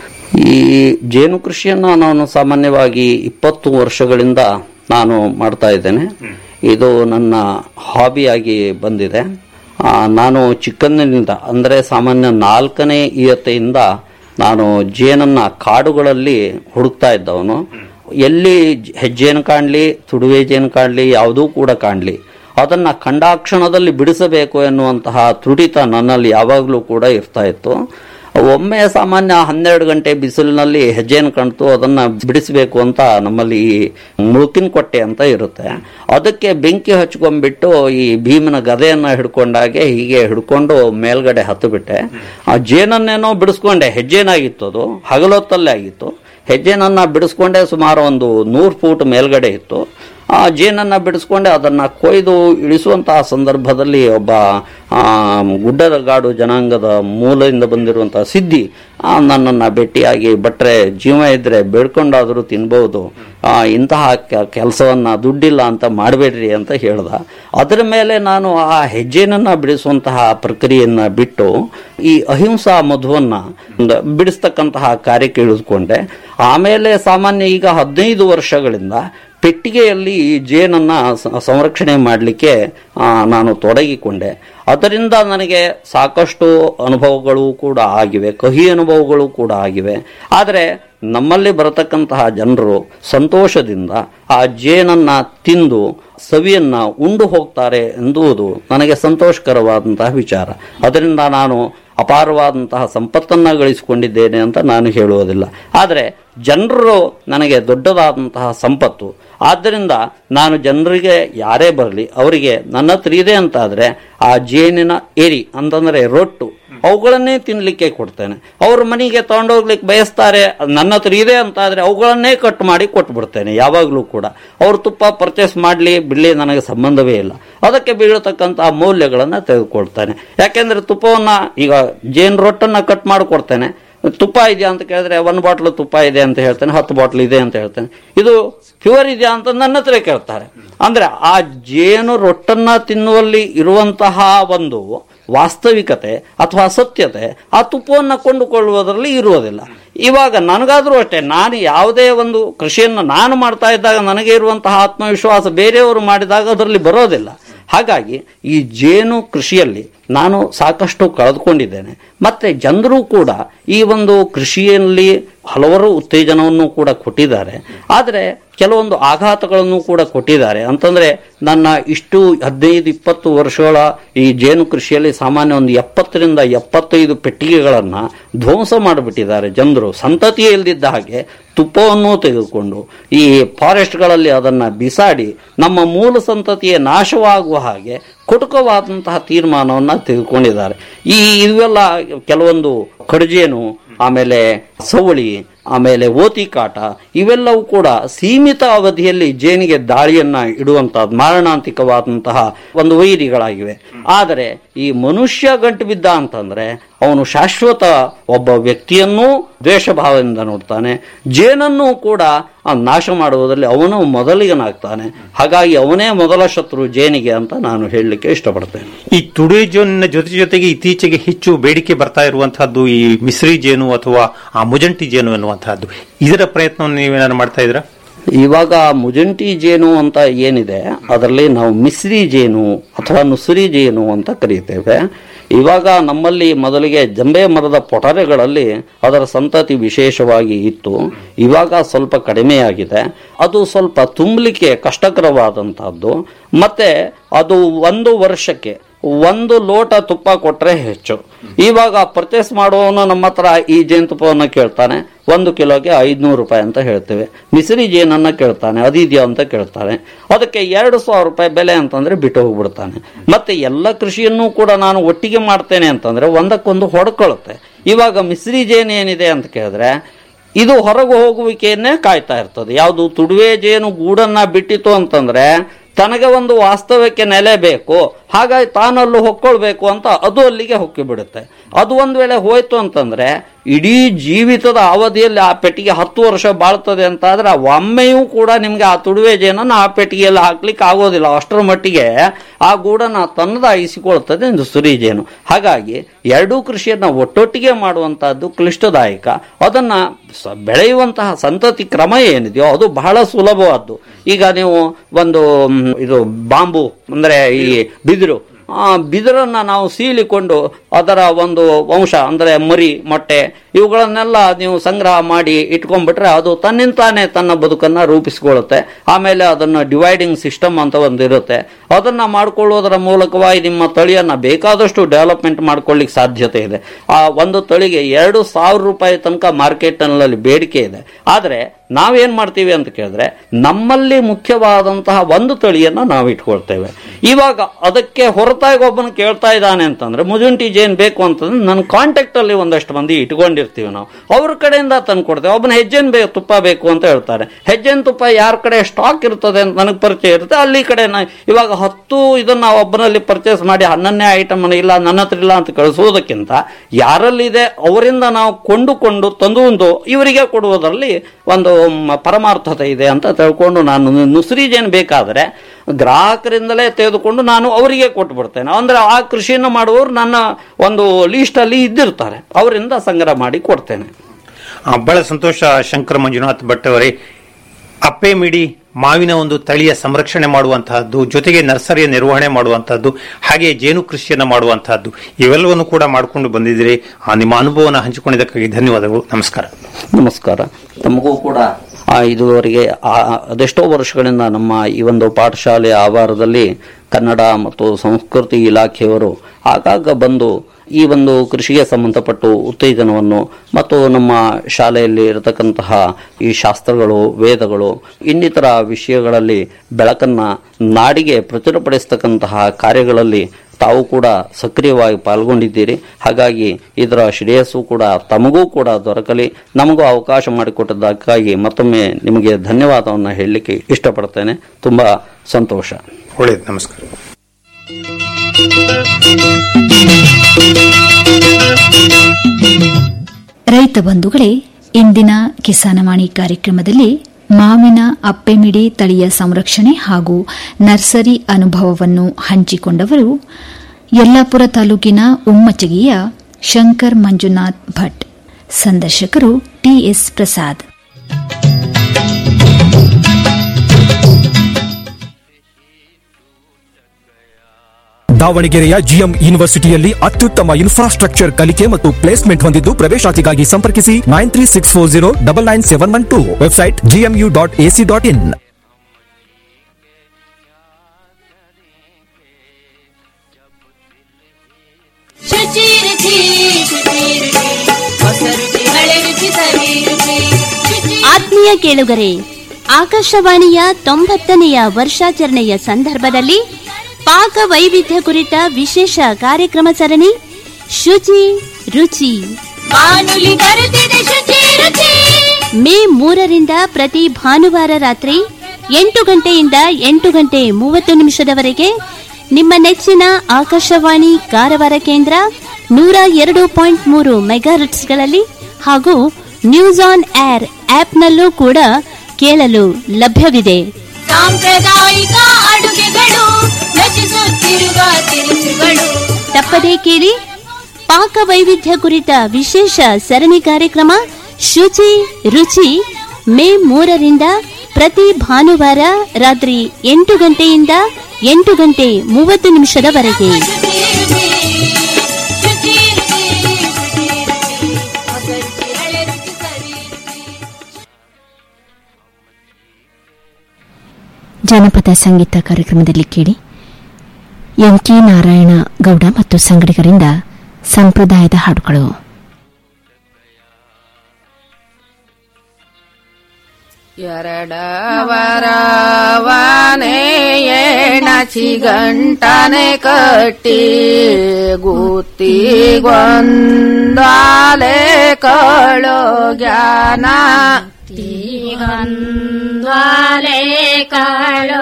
H: ಈ ಜೇನು ಕೃಷಿಯನ್ನು ನಾನು ಸಾಮಾನ್ಯವಾಗಿ ಇಪ್ಪತ್ತು ವರ್ಷಗಳಿಂದ ನಾನು ಮಾಡ್ತಾ ಇದ್ದೇನೆ ಇದು ನನ್ನ ಹಾಬಿಯಾಗಿ ಬಂದಿದೆ ಆ, ನಾನು ಚಿಕ್ಕಂದಿನಿಂದ ಅಂದರೆ ಸಾಮಾನ್ಯ ನಾಲ್ಕನೇ ಇಯತೆಯಿಂದ ನಾನು ಜೇನನ್ನ ಕಾಡುಗಳಲ್ಲಿ ಹುಡುಕ್ತಾ ಇದ್ದವನು ಎಲ್ಲಿ ಹೆಜ್ಜೇನು ಕಾಣಲಿ ತುಡುವೆ ಜೇನು ಕಾಣಲಿ ಯಾವುದೂ ಕೂಡ ಕಾಣಲಿ ಅದನ್ನ ಕಂಡಾಕ್ಷಣದಲ್ಲಿ ಬಿಡಿಸಬೇಕು ಎನ್ನುವಂತಹ ತುಡಿತ ನನ್ನಲ್ಲಿ ಯಾವಾಗಲೂ ಕೂಡ ಇರ್ತಾ ಇತ್ತು ಒಮ್ಮೆ ಸಾಮಾನ್ಯ ಹನ್ನೆರಡು ಗಂಟೆ ಬಿಸಿಲಿನಲ್ಲಿ ಹೆಜ್ಜೆಯನ್ನು ಕಾಣ್ತು ಅದನ್ನ ಬಿಡಿಸಬೇಕು ಅಂತ ನಮ್ಮಲ್ಲಿ ಈ ಮುಳುಕಿನ ಕೊಟ್ಟೆ ಅಂತ ಇರುತ್ತೆ ಅದಕ್ಕೆ ಬೆಂಕಿ ಹಚ್ಕೊಂಡ್ಬಿಟ್ಟು ಈ ಭೀಮನ ಗದೆಯನ್ನ ಹಿಡ್ಕೊಂಡಾಗೆ ಹೀಗೆ ಹಿಡ್ಕೊಂಡು ಮೇಲ್ಗಡೆ ಹತ್ತು ಬಿಟ್ಟೆ ಆ ಜೇನನ್ನೇನೋ ಬಿಡಿಸ್ಕೊಂಡೆ ಹೆಜ್ಜೆನಾಗಿತ್ತು ಅದು ಹಗಲೊತ್ತಲ್ಲೇ ಆಗಿತ್ತು ಹೆಜ್ಜೆನನ್ನ ಬಿಡಿಸ್ಕೊಂಡೆ ಸುಮಾರು ಒಂದು ನೂರು ಫೂಟ್ ಮೇಲ್ಗಡೆ ಇತ್ತು ಆ ಜೇನನ್ನ ಬಿಡಿಸ್ಕೊಂಡೆ ಅದನ್ನ ಕೊಯ್ದು ಇಳಿಸುವಂತಹ ಸಂದರ್ಭದಲ್ಲಿ ಒಬ್ಬ ಆ, ಗುಡ್ಡದ ಗಾಡು ಜನಾಂಗದ ಮೂಲದಿಂದ ಬಂದಿರುವಂತಹ ಸಿದ್ಧಿ ಆ, ನನ್ನನ್ನ ಭೇಟಿಯಾಗಿ ಭಟ್ರೆ ಜೀವ ಇದ್ರೆ ಬೇಡ್ಕೊಂಡಾದರೂ ತಿನ್ಬಹುದು ಆ, ಇಂತಹ ಕೆಲಸವನ್ನ ದುಡ್ಡಿಲ್ಲ ಅಂತ ಮಾಡಬೇಡ್ರಿ ಅಂತ ಹೇಳ್ದ ಅದರ ಮೇಲೆ ನಾನು ಆ ಹೆಜ್ಜೆನನ್ನ ಬಿಡಿಸುವಂತಹ ಪ್ರಕ್ರಿಯೆಯನ್ನ ಬಿಟ್ಟು ಈ ಅಹಿಂಸಾ ಮಧುವನ್ನ ಒಂದು ಬಿಡಿಸ್ತಕ್ಕಂತಹ ಕಾರ್ಯಕ್ಕೆ ಇಳಿದುಕೊಂಡೆ ಆಮೇಲೆ ಸಾಮಾನ್ಯ ಈಗ ಹದಿನೈದು ವರ್ಷಗಳಿಂದ ಪೆಟ್ಟಿಗೆಯಲ್ಲಿ ಈ ಜೇನನ್ನ ಸ- ಸಂರಕ್ಷಣೆ ಮಾಡಲಿಕ್ಕೆ ನಾನು ತೊಡಗಿಕೊಂಡೆ ಅದರಿಂದ ನನಗೆ ಸಾಕಷ್ಟು ಅನುಭವಗಳು ಕೂಡ ಆಗಿವೆ ಕಹಿ ಅನುಭವಗಳು ಕೂಡ ಆಗಿವೆ ಆದರೆ ನಮ್ಮಲ್ಲಿ ಬರತಕ್ಕಂತಹ ಜನರು ಸಂತೋಷದಿಂದ ಆ ಜೇನನ್ನ ತಿಂದು ಸವಿಯನ್ನ ಉಂಡು ಹೋಗ್ತಾರೆ ಎಂದುವುದು ನನಗೆ ಸಂತೋಷಕರವಾದಂತಹ ವಿಚಾರ ಅದರಿಂದ ನಾನು ಅಪಾರವಾದಂತಹ ಸಂಪತ್ತನ್ನ ಗಳಿಸಿಕೊಂಡಿದ್ದೇನೆ ಅಂತ ನಾನು ಹೇಳುವುದಿಲ್ಲ ಆದರೆ ಜನರು ನನಗೆ ದೊಡ್ಡದಾದಂತಹ ಸಂಪತ್ತು ಆದ್ದರಿಂದ ನಾನು ಜನರಿಗೆ ಯಾರೇ ಬರಲಿ ಅವರಿಗೆ ನನ್ನ ಹತ್ರ ಇದೆ ಅಂತಾದ್ರೆ ಆ ಜೇನಿನ ಏರಿ ಅಂತಂದ್ರೆ ರೊಟ್ಟು ಅವುಗಳನ್ನೇ ತಿನ್ಲಿಕ್ಕೆ ಕೊಡ್ತೇನೆ ಅವ್ರ ಮನೆಗೆ ತಗೊಂಡೋಗ್ಲಿಕ್ಕೆ ಬಯಸ್ತಾರೆ ಅದ್ ನನ್ನ ಹತ್ರ ಇದೆ ಅಂತಾದ್ರೆ ಅವುಗಳನ್ನೇ ಕಟ್ ಮಾಡಿ ಕೊಟ್ಬಿಡ್ತೇನೆ ಯಾವಾಗಲೂ ಕೂಡ ಅವ್ರು ತುಪ್ಪ ಪರ್ಚೇಸ್ ಮಾಡಲಿ ಬಿಡ್ಲಿ ನನಗೆ ಸಂಬಂಧವೇ ಇಲ್ಲ ಅದಕ್ಕೆ ಬೀಳತಕ್ಕಂತಹ ಮೌಲ್ಯಗಳನ್ನು ತೆಗೆದುಕೊಳ್ತಾನೆ ಯಾಕೆಂದ್ರೆ ತುಪ್ಪವನ್ನ ಈಗ ಜೇನು ರೊಟ್ಟನ್ನ ಕಟ್ ಮಾಡಿ ಕೊಡ್ತೇನೆ ತುಪ್ಪ ಇದೆಯಾ ಅಂತ ಕೇಳಿದ್ರೆ ಒಂದು ಬಾಟ್ಲು ತುಪ್ಪ ಇದೆ ಅಂತ ಹೇಳ್ತೇನೆ ಹತ್ತು ಬಾಟ್ಲ್ ಇದೆ ಅಂತ ಹೇಳ್ತೇನೆ ಇದು ಪ್ಯೂರ್ ಇದೆಯಾ ಅಂತ ನನ್ನ ಹತ್ರ ಕೇಳ್ತಾರೆ ಅಂದ್ರೆ ಆ ಜೇನು ರೊಟ್ಟನ್ನ ತಿನ್ನುವಲ್ಲಿ ಇರುವಂತಹ ಒಂದು ವಾಸ್ತವಿಕತೆ ಅಥವಾ ಸತ್ಯತೆ ಆ ತುಪ್ಪವನ್ನು ಕೊಂಡುಕೊಳ್ಳುವುದರಲ್ಲಿ ಇರುವುದಿಲ್ಲ ಇವಾಗ ನನಗಾದ್ರೂ ಅಷ್ಟೇ ನಾನು ಯಾವುದೇ ಒಂದು ಕೃಷಿಯನ್ನು ನಾನು ಮಾಡ್ತಾ ಇದ್ದಾಗ ನನಗೆ ಇರುವಂತಹ ಆತ್ಮವಿಶ್ವಾಸ ಬೇರೆಯವರು ಮಾಡಿದಾಗ ಅದರಲ್ಲಿ ಬರೋದಿಲ್ಲ ಹಾಗಾಗಿ ಈ ಜೇನು ಕೃಷಿಯಲ್ಲಿ ನಾನು ಸಾಕಷ್ಟು ಕಳೆದುಕೊಂಡಿದ್ದೇನೆ ಮತ್ತೆ ಜನರು ಕೂಡ ಈ ಒಂದು ಕೃಷಿಯಲ್ಲಿ ಹಲವಾರು ಉತ್ತೇಜನವನ್ನು ಕೂಡ ಕೊಟ್ಟಿದ್ದಾರೆ ಆದರೆ ಕೆಲವೊಂದು ಆಘಾತಗಳನ್ನು ಕೂಡ ಕೊಟ್ಟಿದ್ದಾರೆ ಅಂತಂದ್ರೆ ನನ್ನ ಇಷ್ಟು ಹದಿನೈದು ಇಪ್ಪತ್ತು ವರ್ಷಗಳ ಈ ಜೇನು ಕೃಷಿಯಲ್ಲಿ ಸಾಮಾನ್ಯ ಒಂದು ಎಪ್ಪತ್ತರಿಂದ ಎಪ್ಪತ್ತೈದು ಪೆಟ್ಟಿಗೆಗಳನ್ನ ಧ್ವಂಸ ಮಾಡಿಬಿಟ್ಟಿದ್ದಾರೆ ಜನರು ಸಂತತಿಯೇ ಇಲ್ದಿದ್ದ ಹಾಗೆ ತುಪ್ಪವನ್ನು ತೆಗೆದುಕೊಂಡು ಈ ಫಾರೆಸ್ಟ್ಗಳಲ್ಲಿ ಅದನ್ನ ಬಿಸಾಡಿ ನಮ್ಮ ಮೂಲ ಸಂತತಿಯ ನಾಶವಾಗುವ ಹಾಗೆ ಕುಟುಕವಾದಂತಹ ತೀರ್ಮಾನವನ್ನ ತೆಗೆದುಕೊಂಡಿದ್ದಾರೆ ಈ ಇವೆಲ್ಲ ಕೆಲವೊಂದು ಕಡಜೇನು ಆಮೇಲೆ ಸವಳಿ ಆಮೇಲೆ ಓತಿಕಾಟ ಇವೆಲ್ಲವೂ ಕೂಡ ಸೀಮಿತ ಅವಧಿಯಲ್ಲಿ ಜೇನಿಗೆ ದಾಳಿಯನ್ನ ಇಡುವಂತಹ ಮಾರಣಾಂತಿಕವಾದಂತಹ ಒಂದು ವೈರಿಗಳಾಗಿವೆ ಆದರೆ ಈ ಮನುಷ್ಯ ಗಂಟು ಬಿದ್ದ ಅಂತಂದ್ರೆ ಅವನು ಶಾಶ್ವತ ಒಬ್ಬ ವ್ಯಕ್ತಿಯನ್ನೂ ದ್ವೇಷ ಭಾವದಿಂದ ನೋಡ್ತಾನೆ ಜೇನನ್ನು ಕೂಡ ಆ ನಾಶ ಮಾಡುವುದರಲ್ಲಿ ಅವನು ಮೊದಲಿಗನಾಗ್ತಾನೆ ಹಾಗಾಗಿ ಅವನೇ ಮೊದಲ ಶತ್ರು ಜೇನಿಗೆ ಅಂತ ನಾನು ಹೇಳಲಿಕ್ಕೆ ಇಷ್ಟಪಡ್ತೇನೆ
G: ಈ ತುಡೆ ಜೇನಿನ ಜೊತೆ ಜೊತೆಗೆ ಇತ್ತೀಚೆಗೆ ಹೆಚ್ಚು ಬೇಡಿಕೆ ಬರ್ತಾ ಇರುವಂತಹದ್ದು ಈ ಮಿಶ್ರಿ ಜೇನು ಅಥವಾ ಆ ಮುಜಂಟಿ ಜೇನು ಎನ್ನುವಂತಹದ್ದು ಇದರ ಪ್ರಯತ್ನವನ್ನು ನೀವೇನಾದ್ರು ಮಾಡ್ತಾ ಇದ್ದೀರಾ
H: ಇವಾಗ ಮುಜಂಟಿ ಜೇನು ಅಂತ ಏನಿದೆ ಅದರಲ್ಲಿ ನಾವು ಮಿಶ್ರಿ ಜೇನು ಅಥವಾ ನುಸುರಿ ಜೇನು ಅಂತ ಕರೀತೇವೆ ಇವಾಗ ನಮ್ಮಲ್ಲಿ ಮೊದಲಿಗೆ ಜಂಬೆ ಮರದ ಪೊಟರೆಗಳಲ್ಲಿ ಅದರ ಸಂತತಿ ವಿಶೇಷವಾಗಿ ಇತ್ತು ಇವಾಗ ಸ್ವಲ್ಪ ಕಡಿಮೆಯಾಗಿದೆ ಅದು ಸ್ವಲ್ಪ ತುಂಬಲಿಕ್ಕೆ ಕಷ್ಟಕರವಾದಂತಹದ್ದು ಮತ್ತೆ ಅದು ಒಂದು ವರ್ಷಕ್ಕೆ ಒಂದು ಲೋಟ ತುಪ್ಪ ಕೊಟ್ರೆ ಹೆಚ್ಚು ಇವಾಗ ಪರ್ಚೇಸ್ ಮಾಡುವವನು ನಮ್ಮ ಹತ್ರ ಈ ಜೇನುತುಪ್ಪವನ್ನು ಕೇಳ್ತಾನೆ ಒಂದು ಕಿಲೋಗೆ ಐದ್ನೂರು ರೂಪಾಯಿ ಅಂತ ಹೇಳ್ತೇವೆ ಮಿಶ್ರಿ ಜೇನನ್ನ ಕೇಳ್ತಾನೆ ಅದಿದೆಯಾ ಅಂತ ಕೇಳ್ತಾನೆ ಅದಕ್ಕೆ ಎರಡು ಸಾವಿರ ರೂಪಾಯಿ ಬೆಲೆ ಅಂತಂದ್ರೆ ಬಿಟ್ಟು ಹೋಗ್ಬಿಡ್ತಾನೆ ಮತ್ತೆ ಎಲ್ಲ ಕೃಷಿಯನ್ನು ಕೂಡ ನಾನು ಒಟ್ಟಿಗೆ ಮಾಡ್ತೇನೆ ಅಂತಂದ್ರೆ ಒಂದಕ್ಕೊಂದು ಹೊಡ್ಕೊಳ್ಳುತ್ತೆ ಇವಾಗ ಮಿಶ್ರಿ ಜೇನು ಏನಿದೆ ಅಂತ ಕೇಳಿದ್ರೆ ಇದು ಹೊರಗೆ ಹೋಗುವಿಕೆಯನ್ನೇ ಕಾಯ್ತಾ ಇರ್ತದೆ ಯಾವುದು ತುಡುವೆ ಜೇನು ಗೂಡನ್ನ ಬಿಟ್ಟಿತು ಅಂತಂದ್ರೆ ತನಗೆ ಒಂದು ವಾಸ್ತವಕ್ಕೆ ನೆಲೆ ಬೇಕು ಹಾಗಾಗಿ ತಾನಲ್ಲೂ ಹೊಕ್ಕೊಳ್ಬೇಕು ಅಂತ ಅದು ಅಲ್ಲಿಗೆ ಹೊಕ್ಕಿ ಬಿಡುತ್ತೆ ಅದು ಒಂದ್ ವೇಳೆ ಹೋಯ್ತು ಅಂತಂದ್ರೆ ಇಡೀ ಜೀವಿತದ ಅವಧಿಯಲ್ಲಿ ಆ ಪೆಟ್ಟಿಗೆ ಹತ್ತು ವರ್ಷ ಬಾಳ್ತದೆ ಅಂತ ಆದ್ರೆ ಒಮ್ಮೆಯೂ ಕೂಡ ನಿಮ್ಗೆ ಆ ತುಡುವೆ ಜೇನನ್ನು ಆ ಪೆಟ್ಟಿಗೆಯಲ್ಲಿ ಹಾಕ್ಲಿಕ್ಕೆ ಆಗೋದಿಲ್ಲ ಅಷ್ಟರ ಮಟ್ಟಿಗೆ ಆ ಗೂಡನ್ನ ತನ್ನದಾಗಿಸಿಕೊಳ್ತದೆ ಒಂದು ಸುರಿ ಜೇನು ಹಾಗಾಗಿ ಎರಡೂ ಕೃಷಿಯನ್ನ ಒಟ್ಟೊಟ್ಟಿಗೆ ಮಾಡುವಂತಹದ್ದು ಕ್ಲಿಷ್ಟದಾಯಕ ಅದನ್ನ ಸ- ಬೆಳೆಯುವಂತಹ ಸಂತತಿ ಕ್ರಮ ಏನಿದೆಯೋ ಅದು ಬಹಳ ಸುಲಭವಾದ್ದು ಈಗ ನೀವು ಒಂದು ಮ್, ಇದು ಬಾಂಬು ಅಂದ್ರೆ ಈ ಬಿದಿರು ಆ ಬಿದಿರನ್ನ ನಾವು ಸೀಳಿಕೊಂಡು ಅದರ ಒಂದು ವಂಶ ಅಂದ್ರೆ ಮರಿ ಮೊಟ್ಟೆ ಇವುಗಳನ್ನೆಲ್ಲ ನೀವು ಸಂಗ್ರಹ ಮಾಡಿ ಇಟ್ಕೊಂಡ್ಬಿಟ್ರೆ ಅದು ತನ್ನಿಂತಾನೆ ತನ್ನ ಬದುಕನ್ನ ರೂಪಿಸಿಕೊಳ್ಳುತ್ತೆ ಆಮೇಲೆ ಅದನ್ನ ಡಿವೈಡಿಂಗ್ ಸಿಸ್ಟಮ್ ಅಂತ ಒಂದು ಇರುತ್ತೆ ಅದನ್ನ ಮಾಡ್ಕೊಳ್ಳೋದರ ಮೂಲಕವಾಗಿ ನಿಮ್ಮ ತಳಿಯನ್ನ ಬೇಕಾದಷ್ಟು ಡೆವಲಪ್ಮೆಂಟ್ ಮಾಡ್ಕೊಳ್ಳಿಕ್ಕೆ ಸಾಧ್ಯತೆ ಇದೆ ಆ ಒಂದು ತಳಿಗೆ ಎರಡು ಸಾವಿರ ರೂಪಾಯಿ ತನಕ ಮಾರ್ಕೆಟ್ ನಲ್ಲಿ ಬೇಡಿಕೆ ಇದೆ ಆದ್ರೆ ನಾವೇನ್ ಮಾಡ್ತೀವಿ ಅಂತ ಕೇಳಿದ್ರೆ ನಮ್ಮಲ್ಲಿ ಮುಖ್ಯವಾದಂತಹ ಒಂದು ತಳಿಯನ್ನ ನಾವು ಇಟ್ಕೊಳ್ತೇವೆ ಇವಾಗ ಅದಕ್ಕೆ ಹೊರತಾಗಿ ಒಬ್ಬನ ಕೇಳ್ತಾ ಇದ್ದಾನೆ ಅಂತಂದ್ರೆ ಮುಜುಂಟಿ ಜೇನ್ ಬೇಕು ಅಂತಂದ್ರೆ ನನ್ನ ಕಾಂಟ್ಯಾಕ್ಟ್ ಅಲ್ಲಿ ಒಂದಷ್ಟು ಮಂದಿ ಇಟ್ಕೊಂಡಿರ್ತೀವಿ ನಾವು ಅವ್ರ ಕಡೆಯಿಂದ ತಂದು ಕೊಡ್ತೇವೆ ಒಬ್ಬನ ಹೆಜ್ಜೆನ್ ಬೇಕು ತುಪ್ಪ ಬೇಕು ಅಂತ ಹೇಳ್ತಾರೆ ಹೆಜ್ಜೆನ್ ತುಪ್ಪ ಯಾರ ಕಡೆ ಸ್ಟಾಕ್ ಇರ್ತದೆ ಅಂತ ನನಗೆ ಪರಿಚಯ ಇರುತ್ತೆ ಅಲ್ಲಿ ಕಡೆ ನಾ- ಇವಾಗ ಹತ್ತು ಇದನ್ನ ಒಬ್ಬನಲ್ಲಿ ಪರ್ಚೇಸ್ ಮಾಡಿ ಹನ್ನೊಂದನೇ ಐಟಮ್ ಇಲ್ಲ ನನ್ನ ಹತ್ರ ಇಲ್ಲ ಅಂತ ಕಳಿಸುವುದಕ್ಕಿಂತ ಯಾರಲ್ಲಿದೆ ಅವರಿಂದ ನಾವು ಕೊಂಡುಕೊಂಡು ತಂದು ಒಂದು ಇವರಿಗೆ ಕೊಡುವುದರಲ್ಲಿ ಒಂದು ಮ್, ಪರಮಾರ್ಥತೆ ಇದೆ ಅಂತ ತಿಳ್ಕೊಂಡು ನಾನು ನುಸ್ರಿ ಜೇನು ಬೇಕಾದರೆ ಗ್ರಾಹಕರಿಂದಲೇ ತೆಗೆದುಕೊಂಡು ನಾನು ಅವರಿಗೆ ಕೊಟ್ಟು ಬಿಡ್ತೇನೆ ಅಂದ್ರೆ ಆ ಕೃಷಿಯನ್ನು ಮಾಡುವವರು ನನ್ನ ಒಂದು ಲೀಸ್ಟ್ ಅಲ್ಲಿ ಇದ್ದಿರ್ತಾರೆ ಅವರಿಂದ ಸಂಗ್ರಹ ಮಾಡಿ ಕೊಡ್ತೇನೆ
G: ಆ, ಬಹಳ ಸಂತೋಷ ಶಂಕರ ಮಂಜುನಾಥ್ ಭಟ್ ಅವರೇ ಅಪ್ಪೆ ಮಿಡಿ ಮಾವಿನ ಒಂದು ತಳಿಯ ಸಂರಕ್ಷಣೆ ಮಾಡುವಂತಹದ್ದು ಜೊತೆಗೆ ನರ್ಸರಿಯ ನಿರ್ವಹಣೆ ಮಾಡುವಂತಹದ್ದು ಹಾಗೆ ಜೇನು ಕೃಷಿಯನ್ನ ಮಾಡುವಂತಹದ್ದು ಇವೆಲ್ಲವನ್ನು ಕೂಡ ಮಾಡಿಕೊಂಡು ಬಂದಿದ್ದೀರಿ ಆ, ನಿಮ್ಮ ಅನುಭವನ ಹಂಚಿಕೊಂಡಿದ್ದಕ್ಕಾಗಿ ಧನ್ಯವಾದಗಳು ನಮಸ್ಕಾರ
H: ನಮಸ್ಕಾರ ತಮಗೂ ಕೂಡ ಆ, ಇದುವರೆಗೆ ಆ, ಅದೆಷ್ಟೋ ವರ್ಷಗಳಿಂದ ನಮ್ಮ ಈ ಒಂದು ಪಾಠಶಾಲೆಯ ಆವಾರದಲ್ಲಿ ಕನ್ನಡ ಮತ್ತು ಸಂಸ್ಕೃತಿ ಇಲಾಖೆಯವರು ಆಗಾಗ ಬಂದು ಈ ಒಂದು ಕೃಷಿಗೆ ಸಂಬಂಧಪಟ್ಟು ಉತ್ತೇಜನವನ್ನು ಮತ್ತು ನಮ್ಮ ಶಾಲೆಯಲ್ಲಿ ಇರತಕ್ಕಂತಹ ಈ ಶಾಸ್ತ್ರಗಳು ವೇದಗಳು ಇನ್ನಿತರ ವಿಷಯಗಳಲ್ಲಿ ಬೆಳಕನ್ನ ನಾಡಿಗೆ ಪ್ರಚುರಪಡಿಸ್ತಕ್ಕಂತಹ ಕಾರ್ಯಗಳಲ್ಲಿ ತಾವು ಕೂಡ ಸಕ್ರಿಯವಾಗಿ ಪಾಲ್ಗೊಂಡಿದ್ದೀರಿ ಹಾಗಾಗಿ ಇದರ ಶ್ರೇಯಸ್ಸು ಕೂಡ ತಮಗೂ ಕೂಡ ದೊರಕಲಿ ನಮಗೂ ಅವಕಾಶ ಮಾಡಿಕೊಟ್ಟದ್ದಕ್ಕಾಗಿ ಮತ್ತೊಮ್ಮೆ ನಿಮಗೆ ಧನ್ಯವಾದವನ್ನು ಹೇಳಲಿಕ್ಕೆ ಇಷ್ಟಪಡ್ತೇನೆ ತುಂಬಾ ಸಂತೋಷ
G: ಒಳ್ಳೆಯದು ನಮಸ್ಕಾರ
C: ರೈತ ಬಂಧುಗಳೇ ಇಂದಿನ ಕಿಸಾನವಾಣಿ ಕಾರ್ಯಕ್ರಮದಲ್ಲಿ ಮಾವಿನ ಅಪ್ಪೆಮಿಡಿ ತಳಿಯ ಸಂರಕ್ಷಣೆ ಹಾಗೂ ನರ್ಸರಿ ಅನುಭವವನ್ನು ಹಂಚಿಕೊಂಡವರು ಯಲ್ಲಾಪುರ ತಾಲೂಕಿನ ಉಮ್ಮಚಗಿಯ ಶಂಕರ್ ಮಂಜುನಾಥ್ ಭಟ್ ಸಂದರ್ಶಕರು ಟಿಎಸ್ ಪ್ರಸಾದ್
I: ದಾವಣಗೆರೆಯ ಜಿಎಂ ಯೂನಿವರ್ಸಿಟಿಯಲ್ಲಿ ಅತ್ಯುತ್ತಮ ಇನ್ಫ್ರಾಸ್ಟ್ರಕ್ಚರ್ ಕಲಿಕೆ ಮತ್ತು ಪ್ಲೇಸ್ಮೆಂಟ್ ಹೊಂದಿದ್ದು ಪ್ರವೇಶಾತಿಗಾಗಿ ಸಂಪರ್ಕಿಸಿ nine three six four zero double nine seven one two website GMU dot AC dot in
J: ಶುಚಿ ರುಚಿ ಶುಚಿ ರುಚಿ ಹೊಸ ರುಚಿಗಳೇ ರುಚಿ ಸವಿ ರುಚಿ ಶುಚಿ
K: ಆತ್ಮೀಯ ಕೇಳುಗರೆ ಆಕಾಶವಾಣಿಯ ತೊಂಬತ್ತನೆಯ ವರ್ಷಾಚರಣೆಯ ಸಂದರ್ಭದಲ್ಲಿ ಪಾಕ ವೈವಿಧ್ಯ ಕುರಿತ ವಿಶೇಷ ಕಾರ್ಯಕ್ರಮ ಸರಣಿ ಶುಚಿ ರುಚಿ
J: ಬಾನುಲಿ ಬರುತ್ತಿದೆ ಶುಚಿ ರುಚಿ
K: ಮೇ ಮೂರರಿಂದ ಪ್ರತಿ ಭಾನುವಾರ ರಾತ್ರಿ ಎಂಟು ಗಂಟೆಯಿಂದ ಎಂಟು ಗಂಟೆ ಮೂವತ್ತು ನಿಮಿಷದವರೆಗೆ ನಿಮ್ಮ ನೆಚ್ಚಿನ ಆಕಾಶವಾಣಿ ಕಾರವಾರ ಕೇಂದ್ರ ನೂರ ಎರಡು ಪಾಯಿಂಟ್ ಮೂರು ಮೆಗಾರಿಟ್ಸ್ಗಳಲ್ಲಿ ಹಾಗೂ ನ್ಯೂಸ್ ಆನ್ ಏರ್ ಆಪ್ನಲ್ಲೂ ಕೂಡ ಕೇಳಲು ಲಭ್ಯವಿದೆ
J: ಸಾಂಪ್ರದಾಯಿಕ ಅಡುಗೆಗಳು ನಶಿಸುತ್ತಿರುವ ತಿನಿಸುಗಳು
K: ತಪ್ಪದೇ ಕೇಳಿ ಪಾಕ ವೈವಿಧ್ಯ ಕುರಿತ ವಿಶೇಷ ಸರಣಿ ಕಾರ್ಯಕ್ರಮ ಶುಚಿ ರುಚಿ ಮೇ ಮೂರರಿಂದ ಪ್ರತಿ ಭಾನುವಾರ ರಾತ್ರಿ ಎಂಟು ಗಂಟೆಯಿಂದ ಎಂಟು ಗಂಟೆ ಮೂವತ್ತು ನಿಮಿಷದವರೆಗೆ
J: ಶುಚಿ ರುಚಿ ಶುಚಿ ರುಚಿ ಶುಚಿ ರುಚಿ ಹೊಸ ರುಚಿಗಳೇ ರುಚಿ ಸವಿ ರುಚಿ
B: ಜಾನಪದ ಸಂಗೀತ ಕಾರ್ಯಕ್ರಮದಲ್ಲಿ ಕೇಳಿ ಎಂ ಕೆ ನಾರಾಯಣ ಗೌಡ ಮತ್ತು ಸಂಗಡಿಗರಿಂದ ಸಂಪ್ರದಾಯದ ಹಾಡುಗಳು
L: ಎರಡವರವನೇ ಎಣಚಿ ಗಂಟನೆ ಕಟ್ಟಿ ಗುತ್ತಿಗೊಂದಾಲೆ ಕಳೋ ಜ್ಞಾನ
J: ಗೊಂದ್ವಾಲೆ ಕಾಳೋ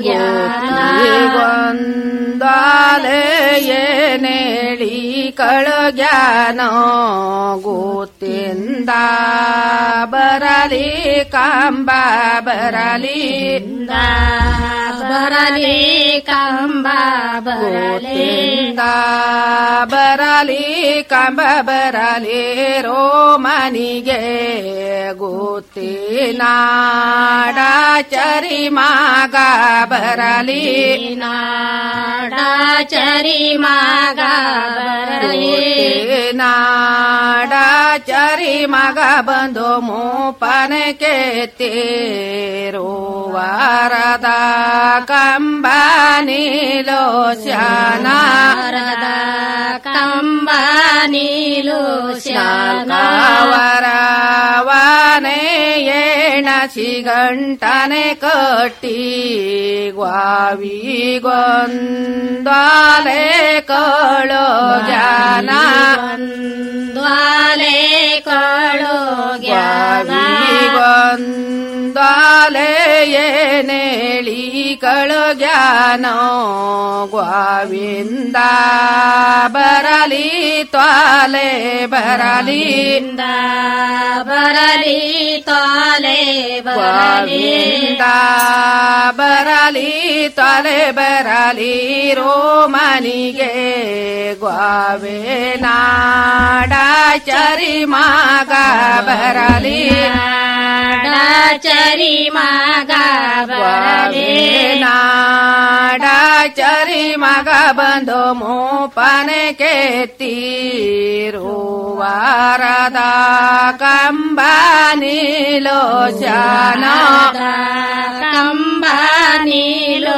L: ಗೊಂದಾಲೆ ಏನೇಳಿ ಕಳೋ ಜ್ಞಾನ ಗೊತ್ತಿಂದ ಬರಲಿ ಕಂಬ ಬರಲಿ
J: ಬರಲಿ ಕಂಬ ಬರಲಿ
L: ಗೊತ್ತಿಂದ ಬರಲಿ ಕಂಬ ಬರಲಿ ರೋಮನಿಗೆ ಗೊತ್ತಿನಾಡ ಚರಿ ಮಗ ಬರಲಿ
J: ನಾಡಾಚರಿ ಮಗ ಬರಲಿ
L: ನಾಡ ಚರಿ ಮಗ ಬಂದು ಮೂಪನ ಕೆತ್ತೇರೋ ವಾರದ ಕಂಬ ನೀಲೋ ಶಾನ
J: ಕಂಬ ನೀಲು
L: ಶಾಲ್ಕಾವರವನೆ ಎಣಸಿ ಗಂಟನೆ ಕಟ್ಟಿ ಗ್ವಾವಿಗೊಂದಾಲೆ ಕಳೋ ಜಾನ
J: ದ್ವಾಲೆ ಕಳೋ ಜ್ಞಾನ
L: ಗ್ವಾವಿಗೊಂದಾಲೆ ಏನೇಳಿ ಕಳೋ ಜ್ಞಾನ ಗ್ವಾವಿಂದ ಬರಲಿ ತ್ವಾಲೆ ಬರಲಿ
J: ಬರಲಿ ತಾಲೆ ಬರಲಿ
L: ಗೋವಿಂದ ಬರಲಿ ತೊಲೆ ಬರಲಿ ರೋಮನಿಗೆ ಗೋವೆ ನಾಡ ಚರಿ ಮಗ ಬರಲಿ
J: ನಾಡಾಚರಿ ಮಗ ಬರಲಿ
L: ನಾಡ ಚರಿ ಮಗ ಬಂದು ಮೂಪನ ಕೆತ್ತೀರು ವಾರದ ಕಂಬ ನೀಲೋ ಶಾನ
J: ಕಂಬ ನೀಲು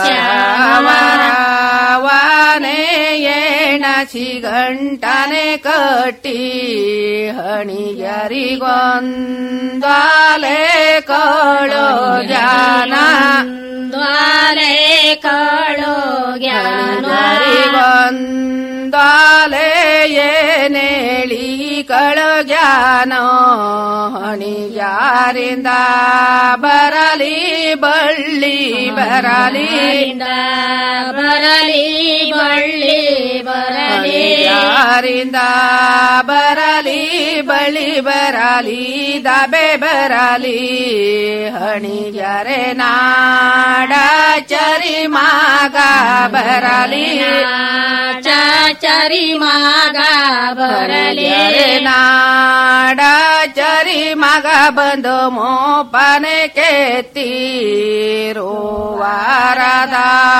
L: ಅವರವನೆ ಎಣಸಿ ಗಂಟನೆ ಕಟ್ಟಿ ಹಣಿಯರಿಗೊಂದಾಲೆ ಕಳೋ ಜಾನ
J: ದ್ವಾಲೆ ಕಳೋ ಜ್ಞಾನ
L: ಹರಿಗೊಂದಾಲೆ ಏನೇಳಿ ಕಳೋ ಜ್ಞಾನ ಹಣಿಯಾರಿಂದ ಬರಲಿ ಬಳ್ಳಿ ಬರಲಿ
J: ಬರಲಿ ಬಳ್ಳಿ ಬರಲಿ
L: ಯಾರಿಂದ ಬರಲಿ ಬಳಿ ಬರಲಿ ದಬೆ ಬರಲಿ ಹಣಿಯರೆ ನಾಡ ಚರಿ ಮಗ ಬರಲಿ
J: ಚಾಚರಿ ಮಗ ಬರಲಿ
L: ನಾಡ ಚರಿ ಮಗ ಬಂದು ಮೋಪನೆ ಕೆತ್ತಿರೋ ವಾರದ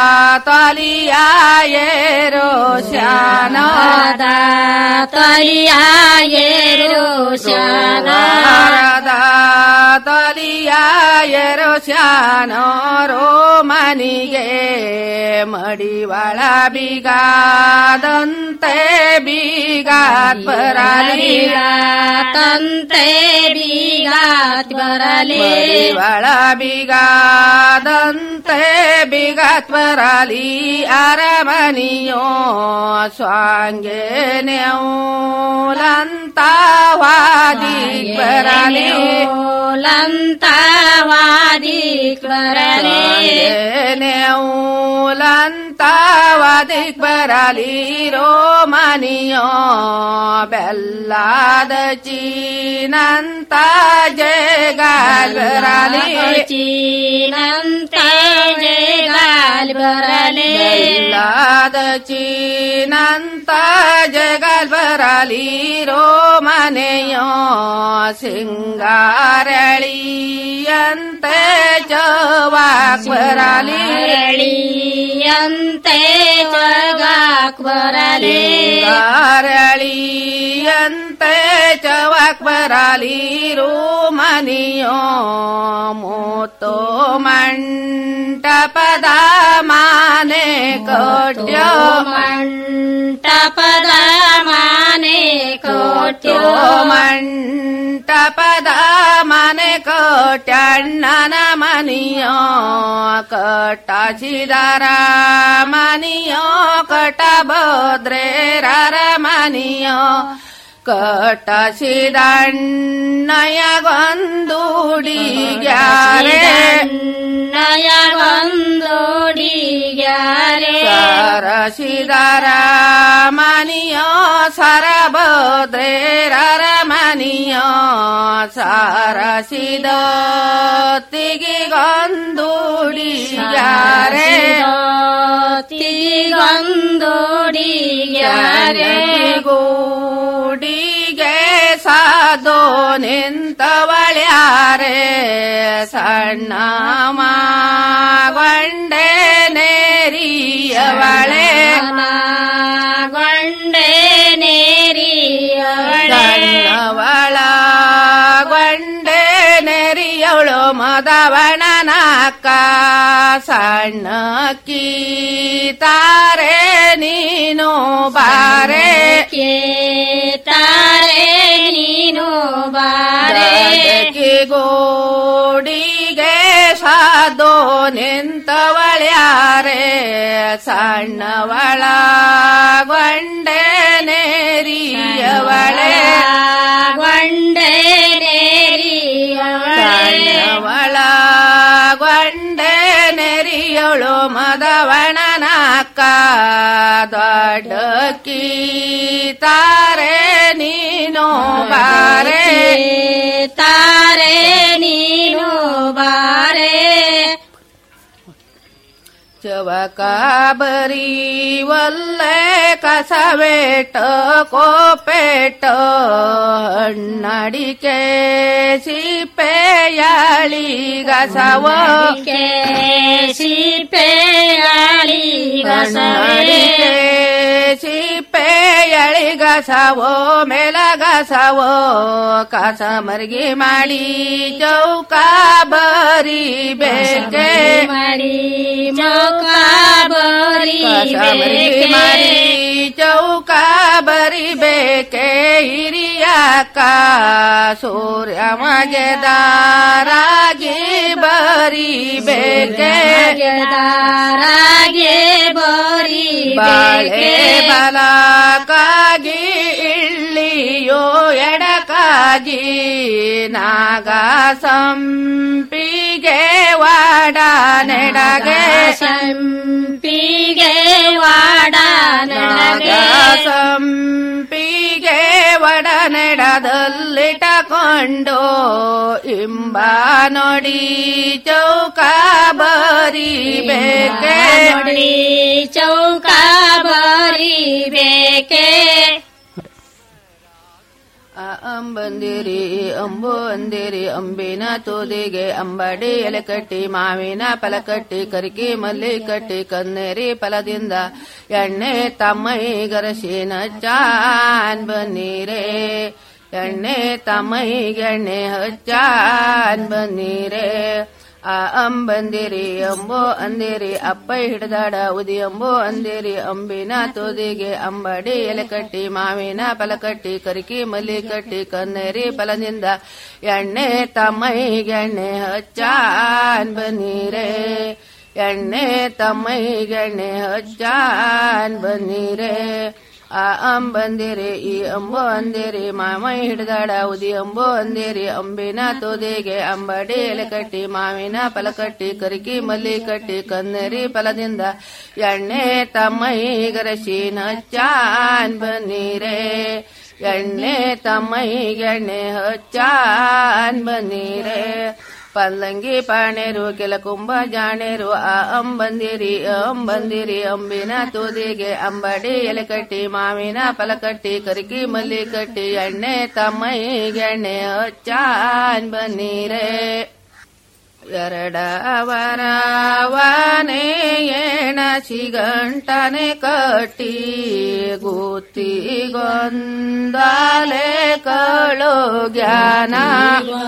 L: ತೊಲಿಯಾಯೇರೋ ಶಾನದ
J: ತೊಲಿಯಾಯೇರೋ ಶಾನ
L: ವಾರದ ತೊಲಿಯಾಯೇರೋ ಶಾನೋ ಮನಿಗೆ ಮಡಿವಳ ಬೀಗಾದಂತೆ ಬೀಗಾತ್ ಬರಲಿ
J: ತಂತೆ ಬೀಗಾತ್ ಬರಲಿ
L: ಮಡಿವಳ ಬೀಗಾದಂತೆ ಬೀಗಾತ್ ಬರಲಿ ಅರಮನಿಯೋ ಸ್ವಾಂಗೆ ನೆಲಂತವಾದಿ ಬರಲಿ
J: ಲಂತವಾದಿ ಬರಲಿ
L: ನೆಲಂತವಾದಿ ಬರಲಿ ರೋಮನಿಯೋ ಬೆಲ್ಲದ ಚೀನಂತ ಜಗಾಲ್ ಬರಲಿ
J: ಚೀನಂತ ಜಗಾಲ್ ಬರಲಿ
L: ಬೆಲ್ಲದ ಚೀನಂತ ಜಗಾಲ್ ಬರಲಿ ರೋಮನೆಯೋ ಸಿಂಗಾರಳಿಯಂತೆ ಜವಾಕ್ ಬರಲಿ
J: ಅಂತೆ ಜಗಾಕ್ ಬರಲಿ
L: ಸಿಂಗಾರಳಿಯಂತೆ ಜವಾಕ್ ಬರಲಿ ರೋಮನಿಯೋ ಮೂತೋ ಮಂಟಪದ ಮಾನೆ ಕೊಟ್ಯೋ
J: ಮಂಟಪದ ಮಾನೆ
L: ಕೋಟ್ಯೋ
J: ಕೋಟ್ಯೋ
L: ಮಂಟಪದ ಮನೆ ಕೋಟ್ಯಣ್ಣನ ಮನಿಯೋ ಕಟ್ಟಾಚಿದರ ಮನಿಯೋ ಕಟಬೋದ್ರೇರರ ಮನಿಯೋ ಕಟ್ಟಾಚಿದಣ್ಣಯಗೊಂದುಡಿಗ್ಯಾರೆ
J: ನಯಗೊಂದೋಡಿಗ್ಯಾರೆ
L: ಸರಸಿದರ ಮನಿಯೋ ಸರಬೋದ್ರೇರರ ಮನಿಯೋ ಸಾರಸಿದ ತಿಗಿಗೊಂದುಡಿಗ್ಯಾರೆ
J: ತಿಗೊಂದೋಡಿಗ್ಯಾರೆ
L: ಗೂಡಿಗೆ ಸಾದೋ ನಿಂತವಳ್ಯಾರೆ ಸಣ್ಣ ಮಾಗೊಂಡೆ ನೇರಿಯವಳೆ
J: ಗೊಂಡೆ ನೇರಿಯವಳೆ
L: ಸಣ್ಣವಳ ಗೊಂಡೆ ನೆರಿಯವಳು ಮದವಣನಕ್ಕ ಸಣ್ಣ ತಾರೆ ನೀನು ಬಾರೆ
J: ತಾರೆ ನೀನು ಬಾರೆ
L: ಗೋಡಿಗೆ ಸಾದೋ ನಿಂತವಳ್ಯಾರೆ ಸಣ್ಣವಳ ಗೊಂಡೆ ನೇರಿಯವಳೆ
J: ಗೊಂಡೆ ನೇರಿಯವಳೆ
L: ಸಣ್ಣವಳ ಗೊಂಡೆ ನೆರಿಯಳು ಮದವಣನಕ್ಕ ದೊಡ್ಡ ತಾರೆ ನೀನು ಬಾರೆ
J: ತಾರೆ ನೀನು ಬಾರೆ
L: ಚವಕ ಬರೀ ಒಲ್ಲೆ ಕಸವೇಟ ಕೋಪೇಟ ಹಣ್ಣಡಿಕೆ ಸಿಪೆಯಾಳಿ ಗಸವ
J: ಸಿಪೆಯಾಳಿ
L: ಹಣ್ಣಡಿಕೆ ಸಿಪೆಯಾಳಿ ಗಸವೋ ಮೇಲಗಸವೋ ಕಸ ಮರ್ಗಿ ಮಾಡಿ ಚೌಕ ಬರಿ ಬೇಕೆ
J: ಮಾಡಿ ಚೌಕ ಬರಿ
L: ಕಸಮರಿ ಮಾರಿ ಚೌಕ ಬರಿಬೇಕೆ ಹಿರಿಯಕ್ಕ ಸೂರ್ಯ ಮಗೆದಾರಾಗಿ ಬರಿಬೇಕೆ
J: ದಾರಾಗೆ ಬರಿ
L: ಬಾಳೆ ಬಲಕಾಗಿ ಇಳ್ಳಿಯೋ ಎಡಕಾಗಿ ನಾಗ ಸಂಪಿಗೆ ವಾಡ ನೆಡಗೆ
J: ಸಂಪಿಗೆ ವಾಡ
L: ನಾಗ ಸಂಪಿಗೆ ವಡ ನೆಡದಲ್ಲಿಟಕೊಂಡು ಇಂಬ ನೋಡಿ ಚೌಕ ಬರಿಬೇಕೆ
J: ನೋಡಿ ಚೌಕ ಬರಿ ಬೇಕೆ
L: ಅಂಬಂದಿರಿ ಅಂಬು ಅಂದಿರಿ ಅಂಬಿನ ತೂದಿಗೆ ಅಂಬಡಿ ಎಲೆ ಕಟ್ಟಿ ಮಾವಿನ ಫಲ ಕಟ್ಟಿ ಕರಿಕಿ ಮಲ್ಲಿ ಕಟ್ಟಿ ಕನ್ನೇರಿ ಫಲದಿಂದ ಎಣ್ಣೆ ತಮ್ಮೈ ಗರಸಿನ ಚಾನ್ ಬನ್ನೀರೇ ಎಣ್ಣೆ ತಮ್ಮೈಗೆ ಎಣ್ಣೆ ಹಚ್ಚಾನ್ ಬನ್ನೀರೇ ಆ ಅಂಬಂದಿರಿ ಅಂಬೋ ಅಂದಿರಿ ಅಪ್ಪ ಹಿಡ್ದಾಡ ಉದಿ ಅಂಬೋ ಅಂದಿರಿ ಅಂಬಿನ ತೋದಿಗೆ ಅಂಬಡಿ ಎಲೆ ಕಟ್ಟಿ ಮಾವಿನ ಫಲ ಕಟ್ಟಿ ಕರಿಕಿ ಮಲ್ಲಿ ಕಟ್ಟಿ ಕನ್ನೇರಿ ಫಲದಿಂದ ಎಣ್ಣೆ ತಮ್ಮೈಗೆ ಎಣ್ಣೆ ಹಚ್ಚಾನ್ ಬನ್ನೀರೇ ಎಣ್ಣೆ ತಮ್ಮೈಗೆ ಎಣ್ಣೆ ಹಚ್ಚಾನ್ ಬನ್ನೀರೇ ಆ ಅಂಬಂದಿರಿ ಈ ಅಂಬೋ ಅಂದಿರಿ ಮಾಮೈ ಹಿಡ್ದಾಡ ಉದಿ ಅಂಬೋ ಅಂದಿರಿ ಅಂಬಿನ ತೋದಿಗೆ ಅಂಬಡಿ ಎಲೆ ಕಟ್ಟಿ ಮಾವಿನ ಫಲ ಕಟ್ಟಿ ಕರಿಕಿ ಮಲ್ಲಿ ಕಟ್ಟಿ ಕನ್ನರಿ ಫಲದಿಂದ ಎಣ್ಣೆ ತಮ್ಮೈ ಗರಸಿನ ಚಾನ್ ಬನ್ನೀರೇ ಎಣ್ಣೆ ತಮ್ಮೈಗೆ ಎಣ್ಣೆ ಹಚ್ಚಾನ್ ಬನ್ನೀರೇ ಪಲ್ಲಂಗಿ ಪಾಣೇರು ಕೆಲ ಕುಂಭ ಜಾಣೇರು ಆ ಅಂಬಂದಿರಿ ಅಂಬಂದಿರಿ ಅಂಬಿನ ತೂದಿಗೆ ಅಂಬಡಿ ಎಲೆ ಕಟ್ಟಿ ಮಾವಿನ ಫಲ ಕಟ್ಟಿ ಕರಿಕಿ ಮಲ್ಲಿ ಕಟ್ಟಿ ಎಣ್ಣೆ ತಮ್ಮೈಗೆ ಎಣ್ಣೆ ಹಚ್ಚಾನ್ ಬನ್ನೀರೇ ಎರಡವರವನೇ ಏಣ ಸಿಗಂಟನೆ ಕಟ್ಟಿ ಗುತ್ತಿಗೊಂದಲೆ ಕಳು ಜ್ಞಾನ